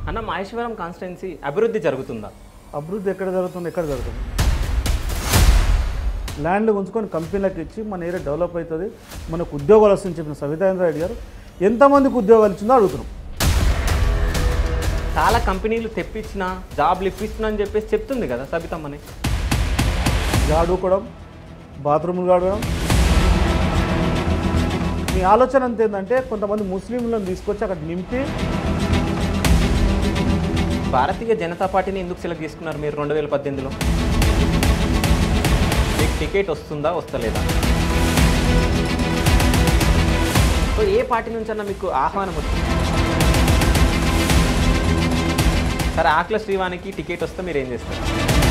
అన్న మహేశ్వరం కాన్స్టిట్యున్సీ అభివృద్ధి జరుగుతుందా అభివృద్ధి ఎక్కడ జరుగుతుంది ఎక్కడ జరుగుతుంది ల్యాండ్ ఉంచుకొని కంపెనీలకు ఇచ్చి మన ఏరియా డెవలప్ అవుతుంది మనకు ఉద్యోగాలు వస్తుందని చెప్పిన సవితాంద్ర రెడ్డి గారు ఎంతమందికి ఉద్యోగాలు ఇచ్చిందో అడుగుతున్నాం చాలా కంపెనీలు తెప్పించిన జాబ్లు ఇప్పిస్తున్నా అని చెప్పేసి చెప్తుంది కదా సబితమ్మని గాడుకోవడం బాత్రూములు గాడడం మీ ఆలోచన అంత ఏంటంటే కొంతమంది ముస్లింలను తీసుకొచ్చి అక్కడ నింపి భారతీయ జనతా పార్టీని ఎందుకు సెలెక్ట్ చేసుకున్నారు మీరు రెండు వేల పద్దెనిమిదిలో మీకు టికెట్ వస్తుందా వస్తలేదా సో ఏ పార్టీ నుంచి అన్న మీకు ఆహ్వానం వస్తుంది సరే ఆకుల శ్రీవానికి టికెట్ వస్తే మీరు ఏం చేస్తారు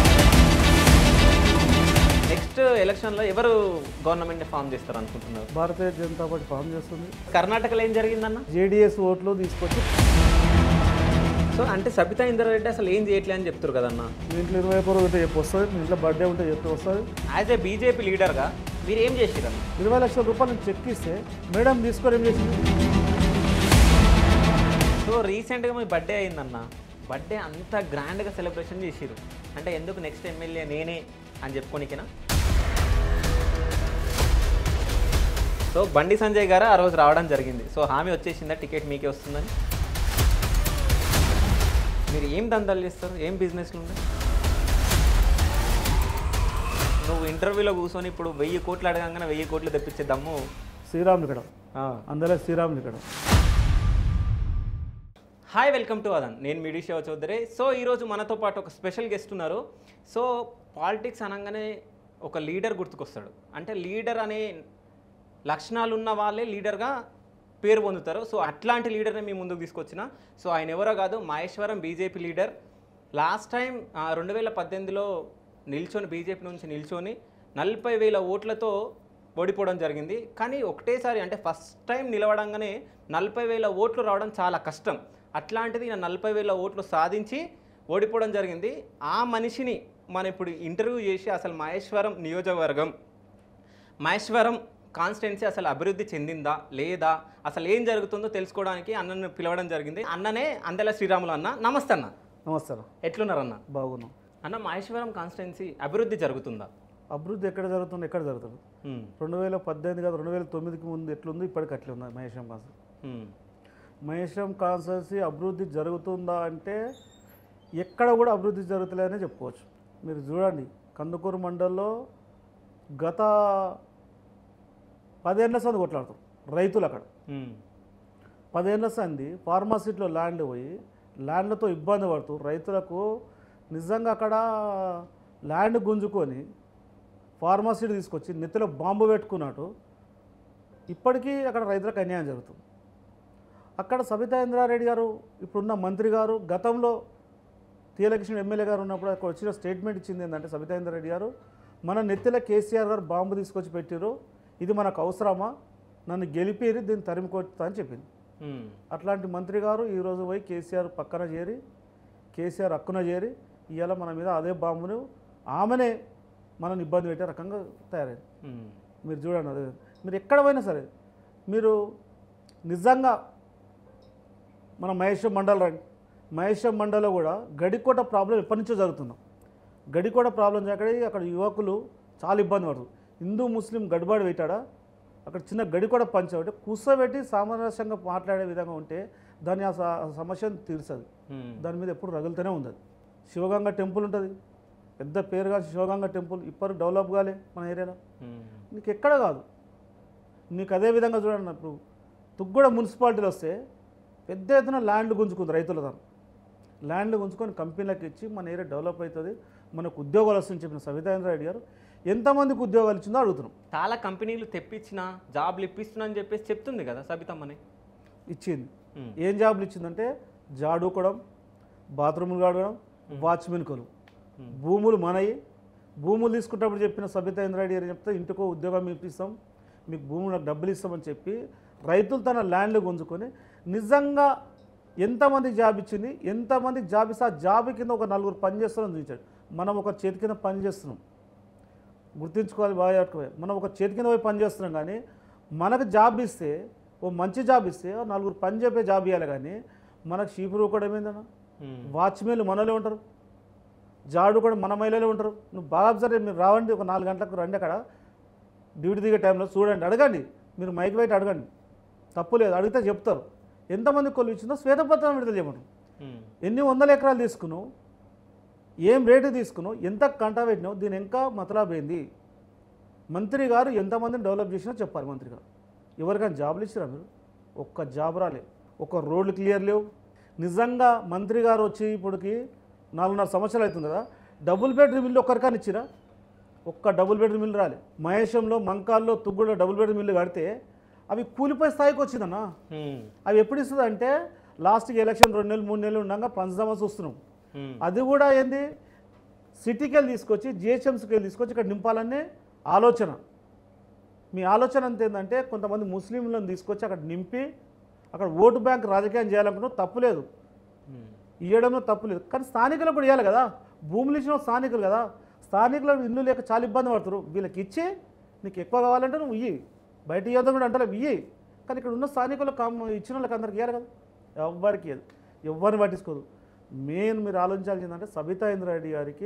నెక్స్ట్ ఎలక్షన్లో ఎవరు గవర్నమెంట్ ఫామ్ చేస్తారు అనుకుంటున్నారు భారతీయ జనతా పార్టీ ఫామ్ చేస్తుంది కర్ణాటకలో ఏం జరిగిందన్న జేడిఎస్ ఓట్లు తీసుకొచ్చి సో అంటే సబితా ఇంద్రారెడ్డి అసలు ఏం చేయట్లే అని చెప్తారు కదన్న మీ ఇంట్లో ఇరవై ఒక్క రోజు ఉంటే చెప్పు వస్తుంది మీ ఇంట్లో బర్త్డే ఉంటే చెప్పి వస్తుంది యాజ్ ఏ బీజేపీ లీడర్గా మీరు ఏం చేసిరన్న ఇరవై లక్షల రూపాయలు నేను చెక్ ఇస్తే మేడం తీసుకొని ఏం చేసింది సో రీసెంట్గా మీ బర్త్డే అయిందన్న బర్త్డే అంత గ్రాండ్గా సెలబ్రేషన్ చేసిరు అంటే ఎందుకు నెక్స్ట్ ఎమ్మెల్యే నేనే అని చెప్పుకోనికినా సో బండి సంజయ్ గారు ఆ రోజు రావడం జరిగింది సో హామీ వచ్చేసిందా టికెట్ మీకే వస్తుందని మీరు ఏం దందాలు చేస్తారు ఏం బిజినెస్లు ఉన్నాయి నువ్వు ఇంటర్వ్యూలో కూర్చొని ఇప్పుడు వెయ్యి కోట్లు అడగంగానే వెయ్యి కోట్లు తెప్పించే దమ్ము శ్రీరాములు ఇక్కడ ఆ. అందులో శ్రీరాములు ఇక్కడ హాయ్ వెల్కమ్ టు అదన్ నేను మిడి శివ చౌదరి సో ఈరోజు మనతో పాటు ఒక స్పెషల్ గెస్ట్ ఉన్నారు సో పాలిటిక్స్ అనగానే ఒక లీడర్ గుర్తుకొస్తాడు అంటే లీడర్ అనే లక్షణాలు ఉన్న వాళ్ళే లీడర్గా పేరు పొందుతారు సో అట్లాంటి లీడర్ని మీ ముందుకు తీసుకొచ్చిన సో ఆయన ఎవరో కాదు Maheshwaram BJP leader last time రెండు వేల పద్దెనిమిదిలో నిల్చొని బీజేపీ నుంచి నిల్చొని నలభై వేల ఓట్లతో ఓడిపోవడం జరిగింది కానీ ఒకటేసారి అంటే ఫస్ట్ టైం నిలవడంగానే నలభై వేల ఓట్లు రావడం చాలా కష్టం అట్లాంటిది ఈయన నలభై వేల ఓట్లు సాధించి ఓడిపోవడం జరిగింది ఆ మనిషిని మనం ఇప్పుడు ఇంటర్వ్యూ చేసి అసలు మహేశ్వరం నియోజకవర్గం మహేశ్వరం కాన్స్టిట్యున్సీ అసలు అభివృద్ధి చెందిందా లేదా అసలు ఏం జరుగుతుందో తెలుసుకోవడానికి అన్నను పిలవడం జరిగింది అన్ననే అందెల శ్రీరాములు అన్న నమస్తే అన్న నమస్కారం ఎట్లున్నారు అన్న బాగున్నాం అన్న మహేశ్వరం కాన్స్టిట్యున్సీ అభివృద్ధి జరుగుతుందా అభివృద్ధి ఎక్కడ జరుగుతుంది ఎక్కడ జరుగుతుంది హ్మ్. రెండు వేల పద్దెనిమిది కాదు రెండు వేల తొమ్మిదికి ముందు ఎట్లుంది ఇప్పటికి అట్లే ఉంది మహేశ్వరం కాన్సర్ హ్మ్. మహేశ్వరం కాన్సర్సీ అభివృద్ధి జరుగుతుందా అంటే ఎక్కడ కూడా అభివృద్ధి జరుగుతలేదనే చెప్పుకోవచ్చు మీరు చూడండి కందుకూరు మండల్లో గత పదేళ్ల సంది కొట్లాడుతారు రైతులు అక్కడ హ్మ్. పదేళ్ల సంది ఫార్మాసిటీలో ల్యాండ్ పోయి ల్యాండ్లతో ఇబ్బంది పడుతూ రైతులకు నిజంగా అక్కడ ల్యాండ్ గుంజుకొని ఫార్మాసిటీ తీసుకొచ్చి నెత్తిలో బాంబు పెట్టుకున్నట్టు ఇప్పటికీ అక్కడ రైతులకు అన్యాయం జరుగుతుంది అక్కడ సబితా ఇంద్రారెడ్డి గారు ఇప్పుడున్న మంత్రి గారు గతంలో తీయలకృష్ణ ఎమ్మెల్యే గారు ఉన్నప్పుడు అక్కడ వచ్చిన స్టేట్మెంట్ ఇచ్చింది ఏంటంటే సబితా ఇంద్రారెడ్డి గారు మన నెత్తిలో కేసీఆర్ గారు బాంబు తీసుకొచ్చి పెట్టిరు ఇది మనకు అవసరమా నన్ను గెలిపేరి దీన్ని తరిమి కొట్టుతా అని చెప్పింది హ్మ్. అట్లాంటి మంత్రి గారు ఈరోజు పోయి కేసీఆర్ పక్కన చేరి కేసీఆర్ హక్కున చేరి ఇవాళ మన మీద అదే బాంబును ఆమెనే మనల్ని ఇబ్బంది పెట్టే రకంగా తయారైంది హ్మ్. మీరు చూడండి అదే మీరు ఎక్కడ పోయినా సరే మీరు నిజంగా మన మహేశ్వరం మండలం రండి మహేశ్వరం మండలంలో కూడా గడికోట ప్రాబ్లం ఎప్పటి నుంచో జరుగుతున్నాం గడికోట ప్రాబ్లం అక్కడ అక్కడ యువకులు చాలా ఇబ్బంది పడుతుంది హిందూ ముస్లిం గడిబాడు పెట్టాడా అక్కడ చిన్న గడికోట పంచబట్టి కూర్చోబెట్టి సామరస్యంగా మాట్లాడే విధంగా ఉంటే దాన్ని ఆ స- ఆ సమస్యను తీర్చదు హ్మ్. దాని మీద ఎప్పుడు రగులుతూనే ఉంది అది శివగంగ టెంపుల్ ఉంటుంది పెద్ద పేరుగా శివగంగ టెంపుల్ ఇప్పుడు డెవలప్ కాలే మన ఏరియాలో హ్మ్. నీకు ఎక్కడ కాదు నీకు అదే విధంగా చూడండి ఇప్పుడు తుగ్గూడ మున్సిపాలిటీలు వస్తే పెద్ద ఎత్తున ల్యాండ్ గుంజుకుంది రైతుల తను ల్యాండ్ గుంజుకొని కంపెనీలకు ఇచ్చి మన ఏరియా డెవలప్ అవుతుంది మనకు ఉద్యోగాలు వస్తుందని చెప్పిన సవితాంద్ర రెడ్డి గారు ఎంతమందికి ఉద్యోగాలు ఇచ్చిందో అడుగుతున్నాం చాలా కంపెనీలు తెప్పించిన జాబ్లు ఇప్పిస్తున్నా అని చెప్పేసి చెప్తుంది కదా సబితమ్మని ఇచ్చింది హ్మ్. ఏం జాబులు ఇచ్చిందంటే జాడుకోవడం బాత్రూములు కాడడం వాచ్మెన్ కొలు భూములు మనయి భూములు తీసుకున్నప్పుడు చెప్పిన సబితా ఇంద్రారెడ్డి గారు చెప్తే ఇంటికో ఉద్యోగం ఇప్పిస్తాం మీకు భూములు నాకు డబ్బులు ఇస్తామని చెప్పి రైతులు తన ల్యాండ్లు గుంజుకొని నిజంగా ఎంతమందికి జాబ్ ఇచ్చింది ఎంతమందికి జాబ్ ఇస్తే ఆ జాబ్ కింద ఒక నలుగురు పని చేస్తున్నాం చూపించాడు మనం ఒక చేతి కింద పని చేస్తున్నాం గుర్తుంచుకోవాలి బాగా పట్టుకోవాలి మనం ఒక చేతి కింద పోయి పని చేస్తున్నాం కానీ మనకు జాబ్ ఇస్తే ఓ మంచి జాబ్ ఇస్తే ఓ నలుగురు పని చెప్పే జాబ్ ఇవ్వాలి కానీ మనకు చీపు రూకడం ఏందన్నా మ్మ్. వాచ్మెన్లు మనలో ఉంటారు జాడు కూడా మన మహిళలే ఉంటారు నువ్వు బాగా అబ్జర్వ్ మీరు రావండి ఒక నాలుగు గంటలకు రండి అక్కడ డ్యూటీ దిగే టైంలో చూడండి అడగండి మీరు మైక్ బయట అడగండి తప్పు లేదు అడిగితే చెప్తారు ఎంతమంది కొలు ఇచ్చిందో శ్వేతపత్రం విడుదల చేయమంటారు మ్మ్. ఎన్ని వందల ఎకరాలు తీసుకున్నావు ఏం రేటు తీసుకున్నావు ఎంత కంట పెట్టినావు దీని ఇంకా మతలాబైంది మంత్రి గారు ఎంతమందిని డెవలప్ చేసినా చెప్పాలి మంత్రి గారు ఎవరికైనా జాబులు ఇచ్చిరా మీరు ఒక్క జాబ్ రాలే ఒక రోడ్లు క్లియర్ లేవు నిజంగా మంత్రి గారు వచ్చి ఇప్పటికి నాలుగున్నర సంవత్సరాలు అవుతుంది కదా డబుల్ బెడ్రూమ్ ఇల్లు ఒక్కరికని ఇచ్చిరా ఒక్క డబుల్ బెడ్రూమ్ ఇల్లు రాలే మహేశంలో మంకాల్లో తుగ్గులో డబుల్ బెడ్రూమ్ ఇల్లు కడితే అవి కూలిపోయే స్థాయికి వచ్చిందన్నా మ్మ్. అవి ఎప్పుడు ఇస్తుంది అంటే లాస్ట్కి ఎలక్షన్ రెండు నెలలు మూడు నెలలు ఉండగా పంచదామా చూస్తున్నాం మ్మ్. అది కూడా ఏంది సిటీకి వెళ్ళి తీసుకొచ్చి జిహెచ్ఎంసీకి వెళ్ళి తీసుకొచ్చి ఇక్కడ నింపాలనే ఆలోచన మీ ఆలోచన అంత ఏంటంటే కొంతమంది ముస్లింలను తీసుకొచ్చి అక్కడ నింపి అక్కడ ఓటు బ్యాంక్ రాజకీయం చేయాలనుకున్నా తప్పులేదు మ్మ్. ఇవ్వడంలో తప్పులేదు కానీ స్థానికులకు కూడా ఇవ్వాలి కదా భూములు ఇచ్చిన వాళ్ళు స్థానికులు కదా స్థానికులకు ఇల్లు లేక చాలా ఇబ్బంది పడుతారు వీళ్ళకి ఇచ్చి నీకు ఎక్కువ కావాలంటే నువ్వు ఇయ్యి బయట ఇవ్వద్దు కూడా అంటలేవు ఇయ్యి కానీ ఇక్కడ ఉన్న స్థానికులకు కామ్ ఇచ్చిన వాళ్ళకి అందరికి ఇవ్వాలి కదా ఎవ్వరికి ఇవ్వదు ఎవరిని పట్టించుకోదు మెయిన్ మీరు ఆలోచించాల్సిందంటే సబితా ఇంద్రారెడ్డి గారికి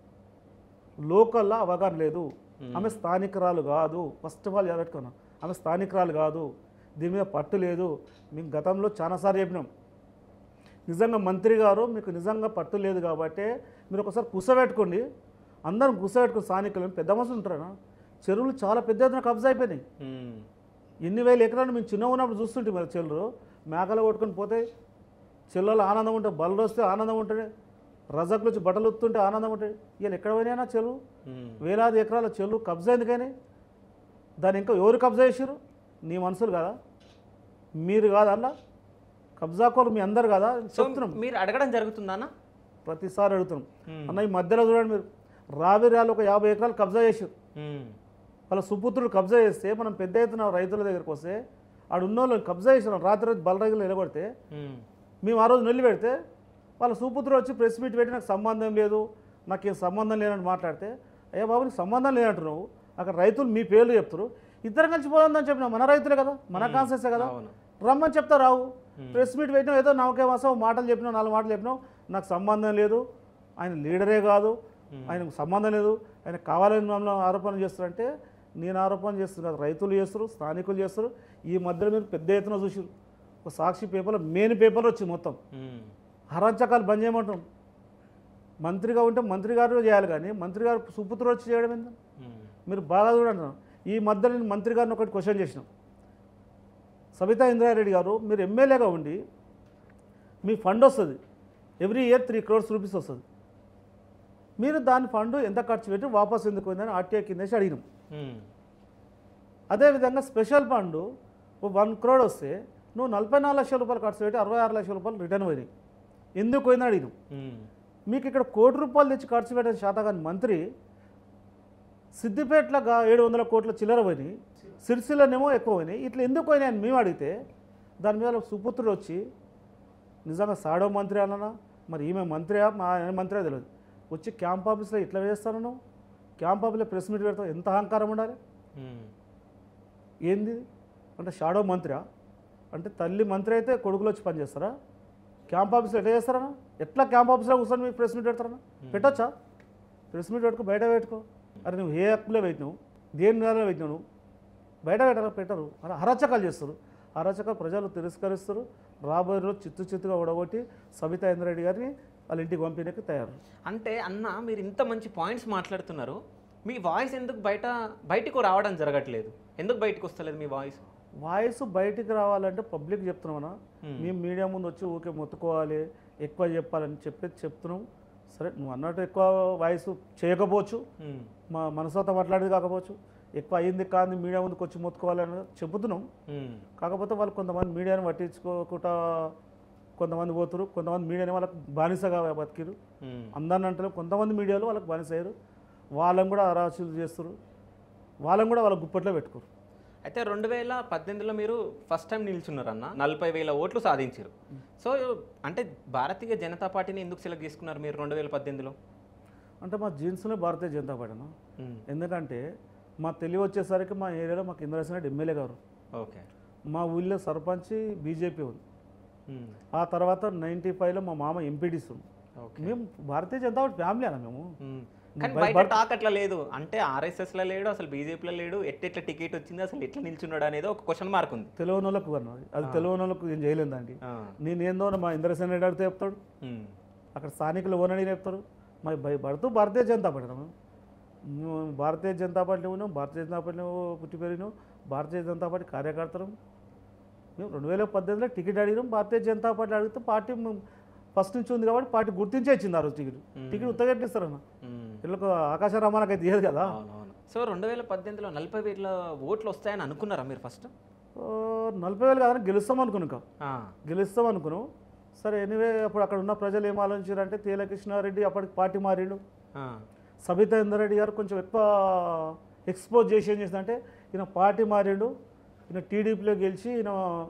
లోకల్లో అవగాహన లేదు ఆమె స్థానికురాలు కాదు ఫస్ట్ ఆఫ్ ఆల్ పెట్టుకున్నా ఆమె స్థానికురాలు కాదు దీని మీద పట్టు లేదు మేము గతంలో చాలాసార్లు చెప్పినాం నిజంగా మంత్రి గారు మీకు నిజంగా పట్టు లేదు కాబట్టి మీరు ఒకసారి కూర్చోబెట్టుకోండి అందరం కూర్చోబెట్టుకుని స్థానికులు పెద్ద మనుషులు ఉంటారా చెరువులు చాలా పెద్ద ఎత్తున కబ్జా అయిపోయినాయి మ్మ్. ఎన్ని వేల ఎకరాలు మేము చిన్న ఉన్నప్పుడు చూస్తుంటే మరి చెల్లు మేకలు కొట్టుకొని పోతే చెల్లెలు ఆనందం ఉంటుంది బలు వస్తే ఆనందం ఉంటుంది రజకులు వచ్చి బట్టలు ఉత్తుంటే ఆనందం ఉంటుంది వీళ్ళు ఎక్కడ పోయినా చెరువు మ్మ్. వేలాది ఎకరాల చెల్లు కబ్జా ఎందుకని దాన్ని ఇంకా ఎవరు కబ్జా చేసారు నీ మనుషులు కదా మీరు కాదా అలా కబ్జాకోరు మీ అందరు కదా సో చెప్తున్నాం మీరు అడగడం జరుగుతుందా అన్న ప్రతిసారి అడుగుతున్నాం మ్మ్. అన్న ఈ మధ్యలో చూడండి మీరు రావిరాలు ఒక యాభై ఎకరాలు కబ్జా చేసారు మ్మ్. వాళ్ళ సుపుత్రుడు కబ్జా చేస్తే మనం పెద్ద ఎత్తున రైతుల దగ్గరికి వస్తే ఆడు ఉన్న వాళ్ళు కబ్జా చేసిన రాత్రి రాత్రి బలరైతులు నిలబడితే మ్మ్. మేము ఆ రోజు నెల్లి పెడితే వాళ్ళ సుపుత్రుడు వచ్చి ప్రెస్ మీట్ పెట్టి నాకు సంబంధం లేదు నాకు ఏం సంబంధం లేదని మాట్లాడితే అయ్యా బాబు నీకు సంబంధం లేదంటున్నావు అక్కడ రైతులు మీ పేర్లు చెప్తారు ఇద్దరం కలిసి పోదామని చెప్పిన మన రైతులే కదా మన కాన్సెన్సే కదా అవును రమ్మని చెప్తా రావు ప్రెస్ మీట్ పెట్టినావు ఏదో నమ్మకే మాసం మాటలు చెప్పినావు నాలుగు మాటలు చెప్పినావు నాకు సంబంధం లేదు ఆయన లీడరే కాదు ఆయనకు సంబంధం లేదు ఆయన కావాలని మమ్మల్ని ఆరోపణ చేస్తారంటే నేను ఆరోపణ చేస్తున్నా కాదు రైతులు చేస్తారు స్థానికులు చేస్తారు ఈ మధ్యలో మీరు పెద్ద ఎత్తున చూసారు ఒక సాక్షి పేపర్లో మెయిన్ పేపర్ వచ్చింది మొత్తం మ్మ్. హరాచకాలు బంద్ చేయమంటాం మంత్రిగా ఉంటే మంత్రి గారు చేయాలి కానీ మంత్రి గారు సుపుత్రుడు వచ్చి చేయడం ఏంది మ్మ్. మీరు బాగా చూడండి ఈ మధ్య నేను మంత్రి గారిని ఒకటి క్వశ్చన్ చేసినాం సబితా ఇంద్రారెడ్డి గారు మీరు ఎమ్మెల్యేగా ఉండి మీ ఫండ్ వస్తుంది every year three crores rupees వస్తుంది మీరు దాని ఫండ్ ఎంత ఖర్చు పెట్టి వాపస్ ఎందుకు పోయిందని ఆర్టీఐ కింద వేసి అడిగినాం మ్మ్. అదేవిధంగా స్పెషల్ ఫండ్ వన్ క్రోడ్ వస్తే నువ్వు నలభై నాలుగు లక్షల రూపాయలు ఖర్చు పెట్టి అరవై ఆరు లక్షల రూపాయలు రిటర్న్ పోయినాయి ఎందుకు పోయిందని అడిగినాం మ్మ్. మీకు ఇక్కడ కోటి రూపాయలు తెచ్చి ఖర్చు పెట్టిన శాతగాని మంత్రి సిద్దిపేటలో గా- ఏడు వందల కోట్ల చిల్లర పోయినాయి సిరిసిల్లనేమో ఎక్కువ పోయినాయి ఇట్లా ఎందుకు పోయినాయి అని మేము అడిగితే దాని మీద ఒక సుపుత్రుడు వచ్చి నిజంగా సాడో మంత్రి అన్నా మరి ఈమె మంత్రి మా ఆయన మంత్రి తెలియదు వచ్చి క్యాంప్ ఆఫీస్లో ఇట్లా వేస్తాను నువ్వు క్యాంప్ ఆఫీస్లో ప్రెస్ మీట్ పెడతావు ఎంత అహంకారం ఉండాలి మ్మ్. ఏంది ఇది? అంటే షాడో మంత్రియా అంటే తల్లి మంత్రి అయితే కొడుకులు వచ్చి పనిచేస్తారా క్యాంప్ ఆఫీస్లో ఎట్లా చేస్తారా ఎట్లా క్యాంప్ ఆఫీస్లో కూర్చొని మీకు ప్రెస్ మీట్ పెడతారా పెట్టొచ్చా ప్రెస్ మీట్ పెట్టుకో బయట పెట్టుకో అరే నువ్వు ఏ హక్కులో పెట్టినావు దేని నెలలో పెట్టినావు నువ్వు బయట పెట్టారా పెట్టరు అలా అరాచకాలు చేస్తారు అరాచకాలు ప్రజలు తిరస్కరిస్తారు రాబోయే రోజు చిత్తు చిత్తుగా ఓడగొట్టి సబితా ఇంద్రారెడ్డి గారిని వాళ్ళ ఇంటికి పంపిణీకి తయారు అంటే అన్న మీరు ఇంత మంచి పాయింట్స్ మాట్లాడుతున్నారు మీ వాయిస్ ఎందుకు బయట బయటకు రావడం జరగట్లేదు ఎందుకు బయటకు వస్తలేదు మీ వాయిస్ వాయిస్ బయటికి రావాలంటే పబ్లిక్ చెప్తున్నామన్నా మేము మీడియా ముందు వచ్చి ఊకే మొత్తుకోవాలి ఎక్కువ చెప్పాలని చెప్పేది చెప్తున్నాం సరే నువ్వు అన్నట్టు ఎక్కువ వాయిస్ చేయకపోవచ్చు మా మనసుతో మాట్లాడేది కాకపోవచ్చు ఎక్కువ అయ్యింది కాదు మీడియా ముందుకు వచ్చి మొత్తుకోవాలని చెబుతున్నాం కాకపోతే వాళ్ళు కొంతమంది మీడియాని పట్టించుకోకుండా కొంతమంది పోతురు కొంతమంది మీడియాని వాళ్ళకి బానిసగా బతికిరు అందరిని అంటే కొంతమంది మీడియాలో వాళ్ళకి బానిస అయ్యారు వాళ్ళని కూడా అరాచులు చేస్తారు వాళ్ళని కూడా వాళ్ళ గుప్పట్లో పెట్టుకోరు అయితే రెండు వేల పద్దెనిమిదిలో మీరు ఫస్ట్ టైం నిల్చున్నారన్న నలభై వేల ఓట్లు సాధించారు సో అంటే భారతీయ జనతా పార్టీని ఎందుకు సెలెక్ట్ చేసుకున్నారు మీరు రెండు వేల పద్దెనిమిదిలో అంటే మా జీన్స్లో భారతీయ జనతా పార్టీ అన్న. ఎందుకంటే మా తెలివి వచ్చేసరికి మా ఏరియాలో మాకు ఇంద్రసేన రెడ్డి ఎమ్మెల్యే గారు ఓకే మా ఊళ్ళో సర్పంచ్ బీజేపీ ఉంది ఉమ్. ఆ తర్వాత నైంటీ ఫైవ్లో మా మామ ఎంపీడీస్ ఓకే మేము భారతీయ జనతా పార్టీ ఫ్యామిలీ అన్న మేము ఉమ్. కానీ బై- బయట టాక్ అట్లా లేదు అంటే ఆర్ఎస్ఎస్ లో లేడు అసలు బీజేపీలో లేడు ఎట్టెట్లా టికెట్ వచ్చింది అసలు ఎట్లా నిల్చున్నాడు అనేది ఒక క్వశ్చన్ మార్క్ ఉంది తెలియని వాళ్ళకు అన్నది అది తెలియని వాళ్ళకు ఏం చేయలేదు దానికి ఆ. నేను ఏందో మా ఇంద్రసేన రెడ్డి అడిగితే చెప్తాడు ఉమ్. అక్కడ స్థానికులు ఓనని చెప్తారు మరి భయపడుతూ భారతీయ జనతా పార్టీ అన్నాం. మేము భారతీయ జనతా పార్టీ ఉన్నాం భారతీయ జనతా పార్టీలో పుట్టి పెరిగినాం భారతీయ జనతా పార్టీ కార్యకర్తలు మేము రెండు వేల పద్దెనిమిదిలో టికెట్ అడిగినాం భారతీయ జనతా పార్టీ అడిగితే పార్టీ ఫస్ట్ నుంచి ఉంది కాబట్టి పార్టీ గుర్తించే ఇచ్చింది ఆ రోజు టికెట్ టికెట్ ఉత్తగట్టి ఇస్తారన్న ఉమ్. వీళ్ళకు ఆకాశ రామానికి అయితే ఇయ్యదు కదా అవునవును సో రెండు వేల పద్దెనిమిదిలో నలభై వేల ఓట్లు వస్తాయని అనుకున్నారా మీరు ఫస్ట్ ఓ, నలభై వేలు కాదని గెలుస్తాం అనుకున్నాం ఇంకా గెలుస్తాం అనుకున్నాం సరే ఎనీవే అప్పుడు అక్కడ ఉన్న ప్రజలు ఏం ఆలోచించారంటే తేలకృష్ణారెడ్డి అప్పటికి పార్టీ మారిండు సబితా రెడ్డి గారు కొంచెం ఎక్కువ ఎక్స్పోజ్ చేసి ఏం చేసిందంటే ఈయన పార్టీ మారిండు ఈయన టీడీపీలో గెలిచి ఈయన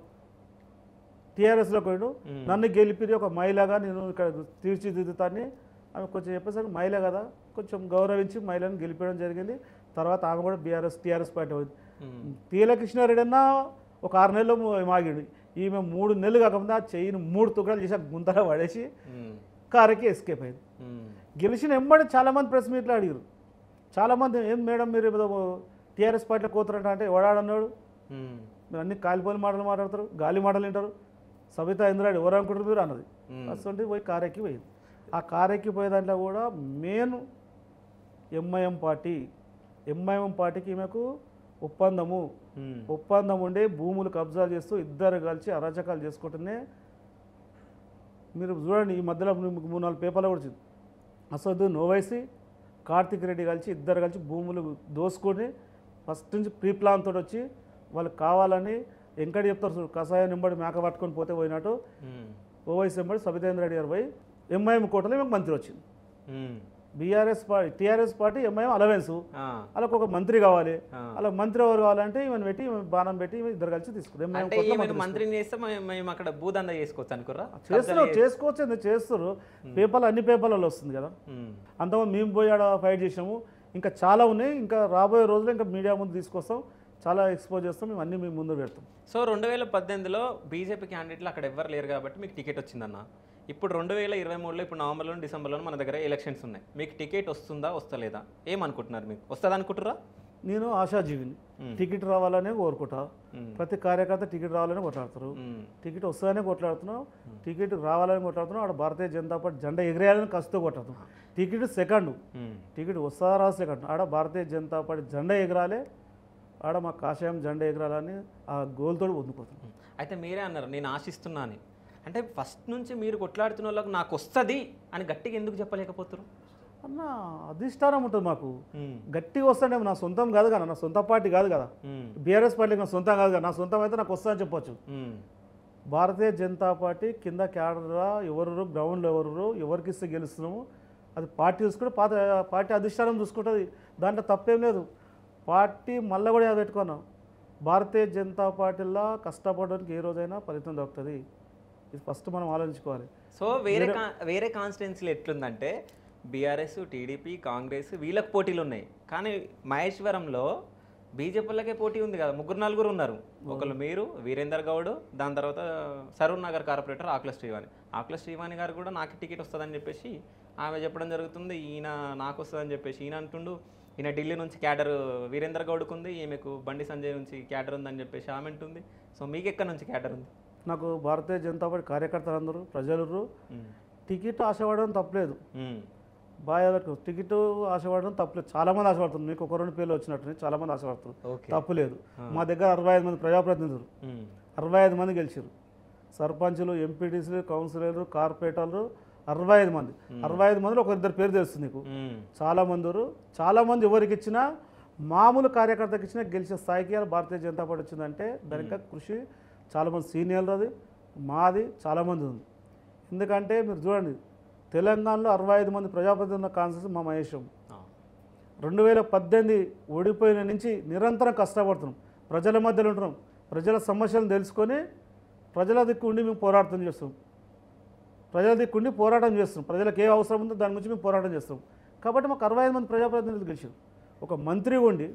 టీఆర్ఎస్లోకి పోయిండు మ్మ్. నన్ను గెలిపి ఒక మహిళగా నేను ఇక్కడ తీర్చిదిద్దుతాన్ని ఆమె కొంచెం చెప్పేసరికి మహిళ కదా కొంచెం గౌరవించి మహిళను గెలిపించడం జరిగింది తర్వాత ఆమె కూడా బీఆర్ఎస్ టీఆర్ఎస్ పార్టీ పోయింది తీలకృష్ణారెడ్డి అన్న ఒక ఆరు నెలలు మాగిండు ఈమె మూడు నెలలు కాకుండా ఆ చెయ్యిని మూడు తుకడాలు చేసి ఆ గుంతలో పడేసి కారుకి ఎస్కేప్ అయింది గెలిచిన ఎంబడి చాలామంది ప్రెస్ మీట్లో అడిగారు చాలామంది ఏం మేడం మీరు ఏదో టీఆర్ఎస్ పార్టీలో కోతారంట అంటే ఎవడాడన్నాడు మీరు అన్ని కాలిపోయిన మాటలు మాట్లాడతారు గాలి మాటలు వింటారు సబితా ఇంద్రాడు ఎవరు అనుకుంటారు మీరు అన్నది అసలు పోయి కారెక్కి పోయింది ఆ కారెక్కి పోయే దాంట్లో కూడా మెయిన్ ఎంఐఎం పార్టీ ఎంఐఎం పార్టీకి ఈమెకు ఒప్పందము ఒప్పందం ఉండే భూములు కబ్జాలు చేస్తూ ఇద్దరు కలిసి అరాచకాలు చేసుకుంటూనే మీరు చూడండి ఈ మధ్యలో మీకు మూడు నాలుగు పేపర్లు కూడా వచ్చింది అసదుద్దీన్ ఓవైసీ కార్తిక్ రెడ్డి కలిసి ఇద్దరు కలిసి భూములు దోసుకొని ఫస్ట్ నుంచి ప్రీ ప్లాన్ తోటి వచ్చి వాళ్ళకి కావాలని ఎంకటి చెప్తారు చూడు కషాయం నింబడి మేక పట్టుకొని పోతే పోయినట్టు ఓవైసీ ఎంబడి సబితేంద్ర రెడ్డి గారు పోయి ఎంఐఎం కోటలో మీకు మంత్రి వచ్చింది BRS party TRS party MIM alliance వాళ్ళకి ఒక మంత్రి కావాలి అలా మంత్రి ఎవరు కావాలంటే ఈమెను పెట్టి ఈమె బాణం పెట్టి ఈమె ఇద్దరు కలిసి తీసుకున్నారు ఎంఐఎం అంటే కోటలో ఈమెను మంత్రిని చేస్తే మేము- మేము అక్కడ భూదందా చేసుకోవచ్చు అనుకుర్రా చేస్తున్నారు చేసుకోవచ్చు ఎందుకు చేస్తారు పేపర్లు అన్ని పేపర్లలో వస్తుంది కదా ఉమ్. అంతమంది మేము పోయి ఆడ ఫైట్ చేసాము ఇంకా చాలా ఉన్నాయి ఇంకా రాబోయే రోజుల్లో ఇంకా మీడియా ముందు తీసుకొస్తాం చాలా ఎక్స్పోజ్ చేస్తాం మేము అన్ని మేము ముందు పెడతాం సో రెండు వేల పద్దెనిమిదిలో బీజేపీ క్యాండిడేట్లు అక్కడ ఎవ్వరు లేరు కాబట్టి మీకు టికెట్ వచ్చిందన్న ఇప్పుడు రెండు వేల ఇరవై మూడులో ఇప్పుడు నవంబర్లో డిసెంబర్లో మన దగ్గర ఎలక్షన్స్ ఉన్నాయి మీకు టికెట్ వస్తుందా వస్తలేదా ఏమనుకుంటున్నారు మీకు వస్తుంది అనుకుంటురా నేను ఆశాజీవిని టికెట్ రావాలనే కోరుకుంటా ప్రతి కార్యకర్త టికెట్ రావాలని కొట్లాడతారు టికెట్ వస్తుందనే కొట్లాడుతున్నాం టికెట్ రావాలని కొట్లాడుతున్నాం ఆడ భారతీయ జనతా పార్టీ జెండా ఎగిరేయాలని కసితో కొట్లాడుతున్నాం టికెట్ సెకండ్ టికెట్ వస్తుందా రా సెకండ్ ఆడ భారతీయ జనతా పార్టీ జెండా ఎగరాలి ఆడ మా కాషాయం జెండా ఎగరాలని ఆ గోల్తో పొందుకోతున్నాం అయితే మీరే అన్నారు నేను ఆశిస్తున్నా అని అంటే ఫస్ట్ నుంచి మీరు కొట్లాడుతున్న వాళ్ళకు నాకు వస్తుంది అని గట్టిగా ఎందుకు చెప్పలేకపోతారు అన్న అధిష్టానం ఉంటుంది మాకు గట్టిగా వస్తుండే నా సొంతం కాదు కదా నా సొంత పార్టీ కాదు కదా బీఆర్ఎస్ పార్టీ నా సొంతం కాదు కదా నా సొంతం అయితే నాకు వస్తుందని చెప్పొచ్చు భారతీయ జనతా పార్టీ కింద క్యాడరా ఎవరు గ్రౌండ్లో ఎవరు ఎవరికి ఇస్తే గెలుస్తున్నాము అది పార్టీ చూసుకుంటే పాత పార్టీ అధిష్టానం చూసుకుంటుంది దాంట్లో తప్పేం లేదు పార్టీ మళ్ళీ కూడా అది పెట్టుకున్నాం భారతీయ జనతా పార్టీలో కష్టపడడానికి ఏ రోజైనా ఫలితం దొరుకుతుంది ఇది ఫస్ట్ మనం ఆలోచించుకోవాలి సో వేరే కా- వేరే కాన్స్టిట్యున్సీలు ఎట్లుందంటే బీఆర్ఎస్ టీడీపీ కాంగ్రెస్ వీళ్ళకి పోటీలు ఉన్నాయి కానీ మహేశ్వరంలో బీజేపీలకే పోటీ ఉంది కదా ముగ్గురు నలుగురు ఉన్నారు ఒకళ్ళు మీరు వీరేందర్ గౌడ్ దాని తర్వాత సరూర్ నగర్ కార్పొరేటర్ ఆకుల శ్రీవాణి ఆకుల శ్రీవాణి గారు కూడా నాకు టికెట్ వస్తుందని చెప్పేసి ఆమె చెప్పడం జరుగుతుంది ఈయన నాకు వస్తుందని చెప్పేసి ఈయన అంటుండు ఈయన ఢిల్లీ నుంచి క్యాడర్ వీరేందర్ గౌడ్కు ఉంది ఈమెకు బండి సంజయ్ నుంచి క్యాడర్ ఉందని చెప్పేసి ఆమె అంటుంది సో మీకు ఎక్కడి నుంచి క్యాడర్ ఉంది నాకు భారతీయ జనతా పార్టీ కార్యకర్తలందరూ ప్రజలు టికెట్ ఆశపడడం తప్పలేదు మ్మ్. బాగా పెట్టుకో టికెట్ ఆశపడడం తప్పలేదు చాలామంది ఆశపడుతుంది మీకు ఒక రెండు పేర్లు వచ్చినట్టు చాలామంది ఆశపడుతున్నారు ఓకే తప్పులేదు మా దగ్గర అరవై ఐదు మంది ప్రజాప్రతినిధులు మ్మ్. అరవై ఐదు మంది గెలిచారు సర్పంచులు ఎంపీటీసీలు కౌన్సిలర్లు కార్పొరేటర్లు అరవై ఐదు మంది అరవై ఐదు మందిలో ఒక ఇద్దరు పేరు తెలుస్తుంది నీకు మ్మ్. చాలా మంది ఉన్నారు. చాలా మంది ఎవరికి ఇచ్చినా మామూలు కార్యకర్తకి ఇచ్చినా గెలిచే స్థాయికి ఇవాళ భారతీయ జనతా పార్టీ వచ్చిందంటే దానికి కృషి చాలామంది సీనియర్లు అది మాది చాలామంది ఉంది ఎందుకంటే మీరు చూడండి తెలంగాణలో అరవై ఐదు మంది ప్రజాప్రతినిధులు ఉన్న కాన్సెన్స్ మా మహేశం ఆ. రెండు వేల పద్దెనిమిది ఓడిపోయిన నుంచి నిరంతరం కష్టపడుతున్నాం ప్రజల మధ్యలో ఉంటున్నాం ప్రజల సమస్యలను తెలుసుకొని ప్రజల దిక్కు ఉండి మేము పోరాటం చేస్తాం ప్రజల దిక్కు ఉండి పోరాటం చేస్తున్నాం ప్రజలకు ఏ అవసరం ఉందో దాని గురించి మేము పోరాటం చేస్తాం కాబట్టి మాకు అరవై ఐదు మంది ప్రజాప్రతినిధులు గెలిచారు ఒక మంత్రి ఉండి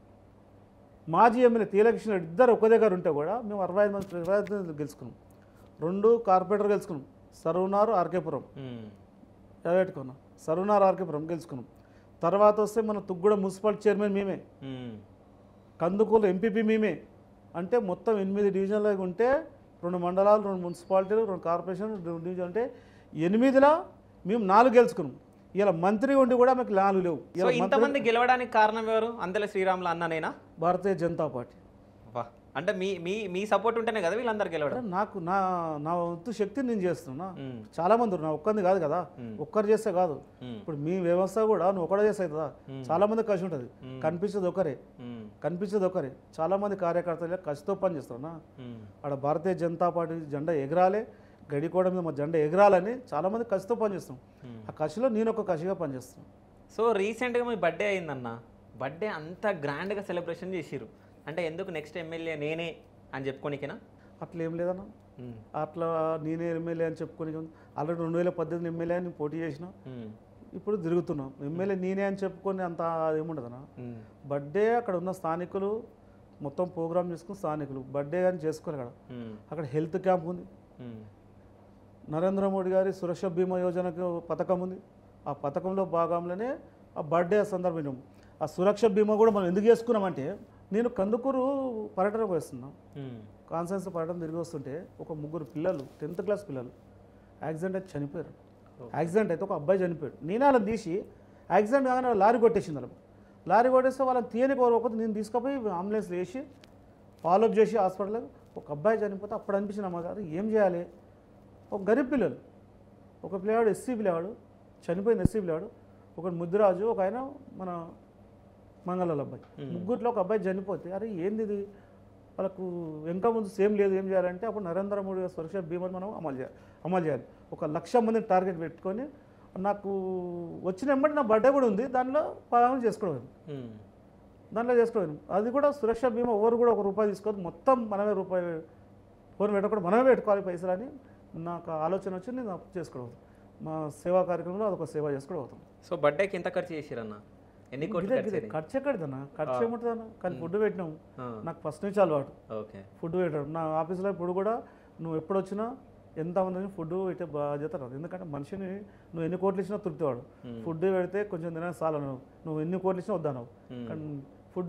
మాజీ ఎమ్మెల్యే తీలకృష్ణ రెడ్డి ఇద్దరు ఒక దగ్గర ఉంటే కూడా మేము అరవై ఐదు మంది ప్రజాప్రతినిధులు గెలుచుకున్నాం రెండు కార్పొరేటర్ గెలుచుకున్నాం సరువునారు ఆర్కేపురం ఉమ్, పెట్టుకున్నాం సరువునారు ఆర్కేపురం గెలుచుకున్నాం తర్వాత వస్తే మన తుగ్గూడ మున్సిపల్ చైర్మన్ మేమే ఉమ్, కందుకూరు ఎంపీపీ మేమే అంటే మొత్తం ఎనిమిది డివిజన్లు ఉంటే రెండు మండలాలు రెండు మున్సిపాలిటీలు రెండు కార్పొరేషన్ రెండు డివిజన్ అంటే ఎనిమిదిలో మేము నాలుగు గెలుచుకున్నాం ఇలా మంత్రి ఉండి కూడా మాకు నాలుగు లేవు సో ఇలా మంత్రి ఇంతమంది గెలవడానికి కారణం ఎవరు అందల శ్రీరాములు అన్ననేనా భారతీయ జనతా పార్టీ వా అంటే మీ మీ మీ సపోర్ట్ ఉంటేనే కదా వీళ్ళందరూ గెలవడం అంటే నాకు నా నా వంతు శక్తి నేను చేస్తున్నా ఉమ్, చాలా మంది ఉన్నారు. నా ఒక్కరిది కాదు కదా ఉమ్, ఒక్కరు చేస్తే కాదు ఉమ్, ఇప్పుడు మీ వ్యవస్థ కూడా నువ్వు ఒకటే చేస్తే కదా ఉమ్, చాలా మంది కసి ఉంటుంది ఉమ్, కనిపించేది ఒకరే ఉమ్, కనిపించేది ఒకరే చాలా మంది కార్యకర్తలు కసితో పని చేస్తున్నా ఉమ్, ఆడ భారతీయ జనతా పార్టీ జెండా ఎగరాలి గడికోవడం మీద మా జెండా ఎగరాలని చాలా మంది కసితో పనిచేస్తాం ఉమ్. ఆ కసిలో నేను ఒక కసిగా పనిచేస్తాను సో రీసెంట్గా మీ బర్త్డే అయిందన్న బర్త్డే అంత గ్రాండ్గా సెలబ్రేషన్ చేసిర్రు అంటే ఎందుకు నెక్స్ట్ ఎమ్మెల్యే నేనే అని చెప్పుకోనికేనా అట్లా ఏం లేదన్నా ఉమ్, అట్లా నేనే ఎమ్మెల్యే అని చెప్పుకొని ఆల్రెడీ రెండు వేల పద్దెనిమిది ఎమ్మెల్యే అని పోటీ చేసిన ఉమ్, ఇప్పుడు తిరుగుతున్నాం ఎమ్మెల్యే నేనే అని చెప్పుకొని అంత ఏముండదన్నా ఉమ్, బర్త్డే అక్కడ ఉన్న స్థానికులు మొత్తం ప్రోగ్రామ్ చేసుకుని స్థానికులు బర్త్డే కానీ చేసుకోవాలి అక్కడ ఉమ్, అక్కడ హెల్త్ క్యాంప్ ఉంది ఉమ్, నరేంద్ర మోడీ గారి సురక్ష బీమా యోజనకు పథకం ఉంది ఆ పథకంలో భాగంలోనే ఆ బర్త్డే సందర్భం ఆ సురక్ష బీమా కూడా మనం ఎందుకు చేసుకున్నామంటే నేను కందుకూరు పర్యటనకు వేస్తున్నాం ఉమ్, కాన్సెన్స్ పర్యటన తిరిగి వస్తుంటే ఒక ముగ్గురు పిల్లలు టెన్త్ క్లాస్ పిల్లలు యాక్సిడెంట్ అయితే చనిపోయారు యాక్సిడెంట్ అయితే ఒక అబ్బాయి చనిపోయాడు నేను వాళ్ళని తీసి యాక్సిడెంట్ కాగానే వాళ్ళ లారీ కొట్టేసింది వాళ్ళని లారీ కొట్టేస్తే వాళ్ళని తీయని ఒక నేను తీసుకుపోయి అంబులెన్స్ వేసి ఫాలోఅప్ చేసి హాస్పిటల్ ఒక అబ్బాయి చనిపోతే అప్పుడు అనిపించింది అమ్మగారు ఏం చేయాలి ఒక గరీబ్ పిల్లలు ఒక పిల్లవాడు ఎస్సీ పిల్లవాడు చనిపోయిన ఎస్సీ పిల్లవాడు ఒకటి ముద్దురాజు ఒక ఆయన మన మంగళాల అబ్బాయి Hmm. ముగ్గురిలో ఒక అబ్బాయి చనిపోతే అరే ఏంది ఇది వాళ్ళకు వెనక ముందు సేమ్ లేదు ఏం చేయాలంటే అప్పుడు నరేంద్ర మోడీ గారి సురక్ష బీమాని మనం అమలు చేయాలి అమలు చేయాలి ఒక లక్ష మందిని టార్గెట్ పెట్టుకొని నాకు వచ్చిన వెంబడి నా బర్త్డే కూడా ఉంది దానిలో పాలన చేసుకోవడం ఉమ్, దాంట్లో చేసుకోవడం అది కూడా సురక్ష బీమా ఎవరు కూడా ఒక రూపాయి తీసుకోవద్దు మొత్తం మనమే రూపాయి ఫోన్ పెట్టకుండా మనమే పెట్టుకోవాలి పైసలు అని నాకు ఆలోచన వచ్చి నేను అప్పు చేసుకోవడం మా సేవా కార్యక్రమంలో అదొక సేవ చేసుకోవడం అవుతాం సో బర్త్డేకి ఎంత ఖర్చు చేసిరన్న ఎన్ని కోట్లు ఇదే ఖర్చు ఇదే అయింది? ఖర్చు ఎక్కడిదన్నా ఖర్చు ఏముంటుందన్నా కానీ ఫుడ్ పెట్టినాం ఆ, నాకు ఫస్ట్ నుంచి అలవాటు ఓకే ఫుడ్ పెట్టడం నా ఆఫీస్లో ఇప్పుడు కూడా నువ్వు ఎప్పుడు వచ్చినా ఎంత మందిని ఫుడ్ పెట్టే బాధ్యత రాదు ఎందుకంటే మనిషిని నువ్వు ఎన్ని కోట్లు ఇచ్చినా తృప్తివాడు ఉమ్, ఫుడ్ పెడితే కొంచెం తినడానికి చాలు నువ్వు నువ్వు ఎన్ని కోట్లు ఇచ్చినా వద్దన్నావు ఉమ్, కానీ ఫుడ్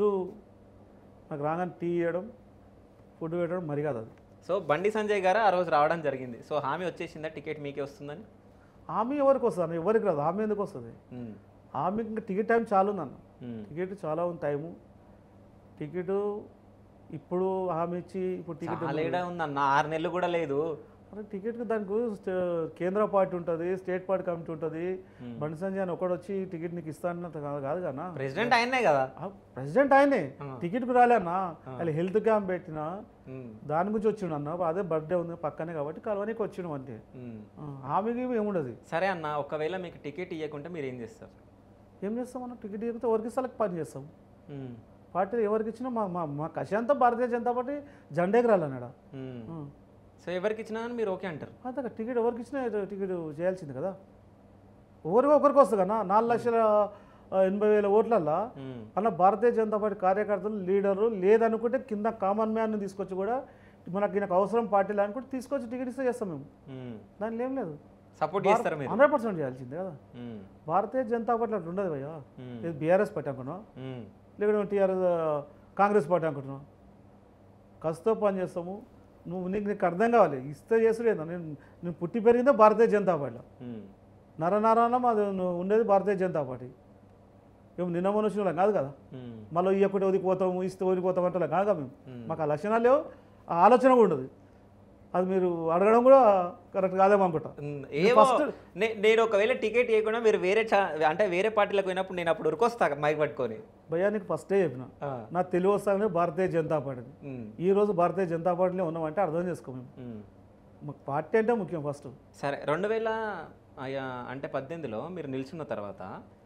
నాకు రాగానే టీ ఇవ్వడం ఫుడ్ పెట్టడం మరి కాదు అది సో బండి సంజయ్ గారు ఆ రోజు రావడం జరిగింది సో హామీ వచ్చేసిందా టికెట్ మీకే వస్తుందని ఆమె ఎవరికి వస్తుంది అన్న ఎవరికి రాదు ఆమె ఎందుకు వస్తుంది ఉమ్, ఆమెకి ఇంకా టికెట్ టైం చాలా ఉందన్న ఉమ్, టికెట్ చాలా ఉంది టైము టికెట్ ఇప్పుడు హామీ ఇచ్చి ఇప్పుడు టికెట్ చాలా ఏడా ఉందన్న ఆరు నెలలు కూడా లేదు అరే టికెట్కి దానికి స్టే- కేంద్ర పార్టీ ఉంటుంది స్టేట్ పార్టీ కమిటీ ఉంటుంది ఉమ్. బండి సంజయ్ అని ఒకడు వచ్చి టికెట్ నీకు ఇస్తానంత కాదు కాదు కన్నా ప్రెసిడెంట్ ఆయనే కదా ప్రెసిడెంట్ ఆయనే ఆ. టికెట్కి రాలేనా వాళ్ళు హెల్త్ క్యాంప్ పెట్టినా ఉమ్, దాని గురించి వచ్చిండు అన్న అదే బర్త్డే ఉంది పక్కనే కాబట్టి కలవనికి వచ్చిండు అంతే ఉమ్. ఆ, ఆమెకి ఏముండదు సరే అన్న ఒకవేళ మీకు టికెట్ ఇవ్వకుంటే మీరు ఏం చేస్తారు ఏం చేస్తాం మనం టికెట్ ఇవ్వకపోతే ఎవరికి ఇస్తాలకు పని చేస్తాం ఉమ్, పార్టీ ఎవరికి ఇచ్చినా మా మా మా కషాంతా భారతీయ జనతా పార్టీ జెండాకి రాలన్నాడా ఉమ్. సో ఎవరికి ఇచ్చినా కానీ మీరు ఓకే అంటారు అంతే టికెట్ ఎవరికి ఇచ్చినా టికెట్ చేయాల్సింది కదా ఎవరికి ఒకరికి వస్తుంది కదా నాలుగు లక్షల ఆ, ఎనభై వేల ఓట్లల్లో ఉమ్, అలా భారతీయ జనతా పార్టీ కార్యకర్తలు లీడరు లేదనుకుంటే కింద కామన్ మ్యాన్ని తీసుకొచ్చి కూడా మనకి ఈయనకు అవసరం పార్టీలు అనుకుంటే తీసుకొచ్చి టికెట్ ఇస్తే చేస్తాం మేము ఉమ్. దానిలో ఏం లేదు సపోర్ట్ చేస్తారా మీరు హండ్రెడ్ పర్సెంట్ చేయాల్సిందే కదా ఉమ్, భారతీయ జనతా పార్టీ అట్లా ఉండదు భయ్యా ఉమ్, ఇది బీఆర్ఎస్ పార్టీ అనుకున్నావు ఉమ్, లేకుంటే టీఆర్ఎస్ కాంగ్రెస్ పార్టీ అనుకుంటున్నావు కసితో పని చేస్తాము నువ్వు నీకు నీకు అర్థం కావాలి ఇస్తే చేసుడేదా నేను నేను పుట్టి పెరిగిందే భారతీయ జనతా పార్టీలో ఉమ్, నరనారాయణ మాది నువ్వు ఉండేది భారతీయ జనతా పార్టీ ఏమో నిన్న మనుషులు కాదు కదా ఉమ్, మళ్ళీ ఇవ్వకుంటే వదిలిపోతాము ఇస్తే వదిలిపోతాం అంటే కాదు మేము ఉమ్. మాకు ఆ లక్షణాలు లేవు ఆ ఆలోచన కూడా ఉండదు అది మీరు అడగడం కూడా కరెక్ట్ కాదేమో అనుకుంటా ఉమ్, నేను ఏమో first- నే- నేను ఒకవేళ టికెట్ ఇవ్వకుండా మీరు వేరే ఛా- అంటే వేరే పార్టీలకు పోయినప్పుడు నేను అప్పుడు ఉరికొస్తా మైక్ పట్టుకొని భయ్యా నీకు ఫస్టే చెప్పిన ఆ, నా తెలివి వస్తానే భారతీయ జనతా పార్టీ ఉమ్, ఈ రోజు భారతీయ జనతా పార్టీలో ఉన్నామంటే అర్థం చేసుకో మేము ఉమ్. మాకు పార్టీ అంటే ముఖ్యం ఫస్ట్ సరే రెండు వేల అయ్యా, అంటే పద్దెనిమిదిలో మీరు నిల్చున్న తర్వాత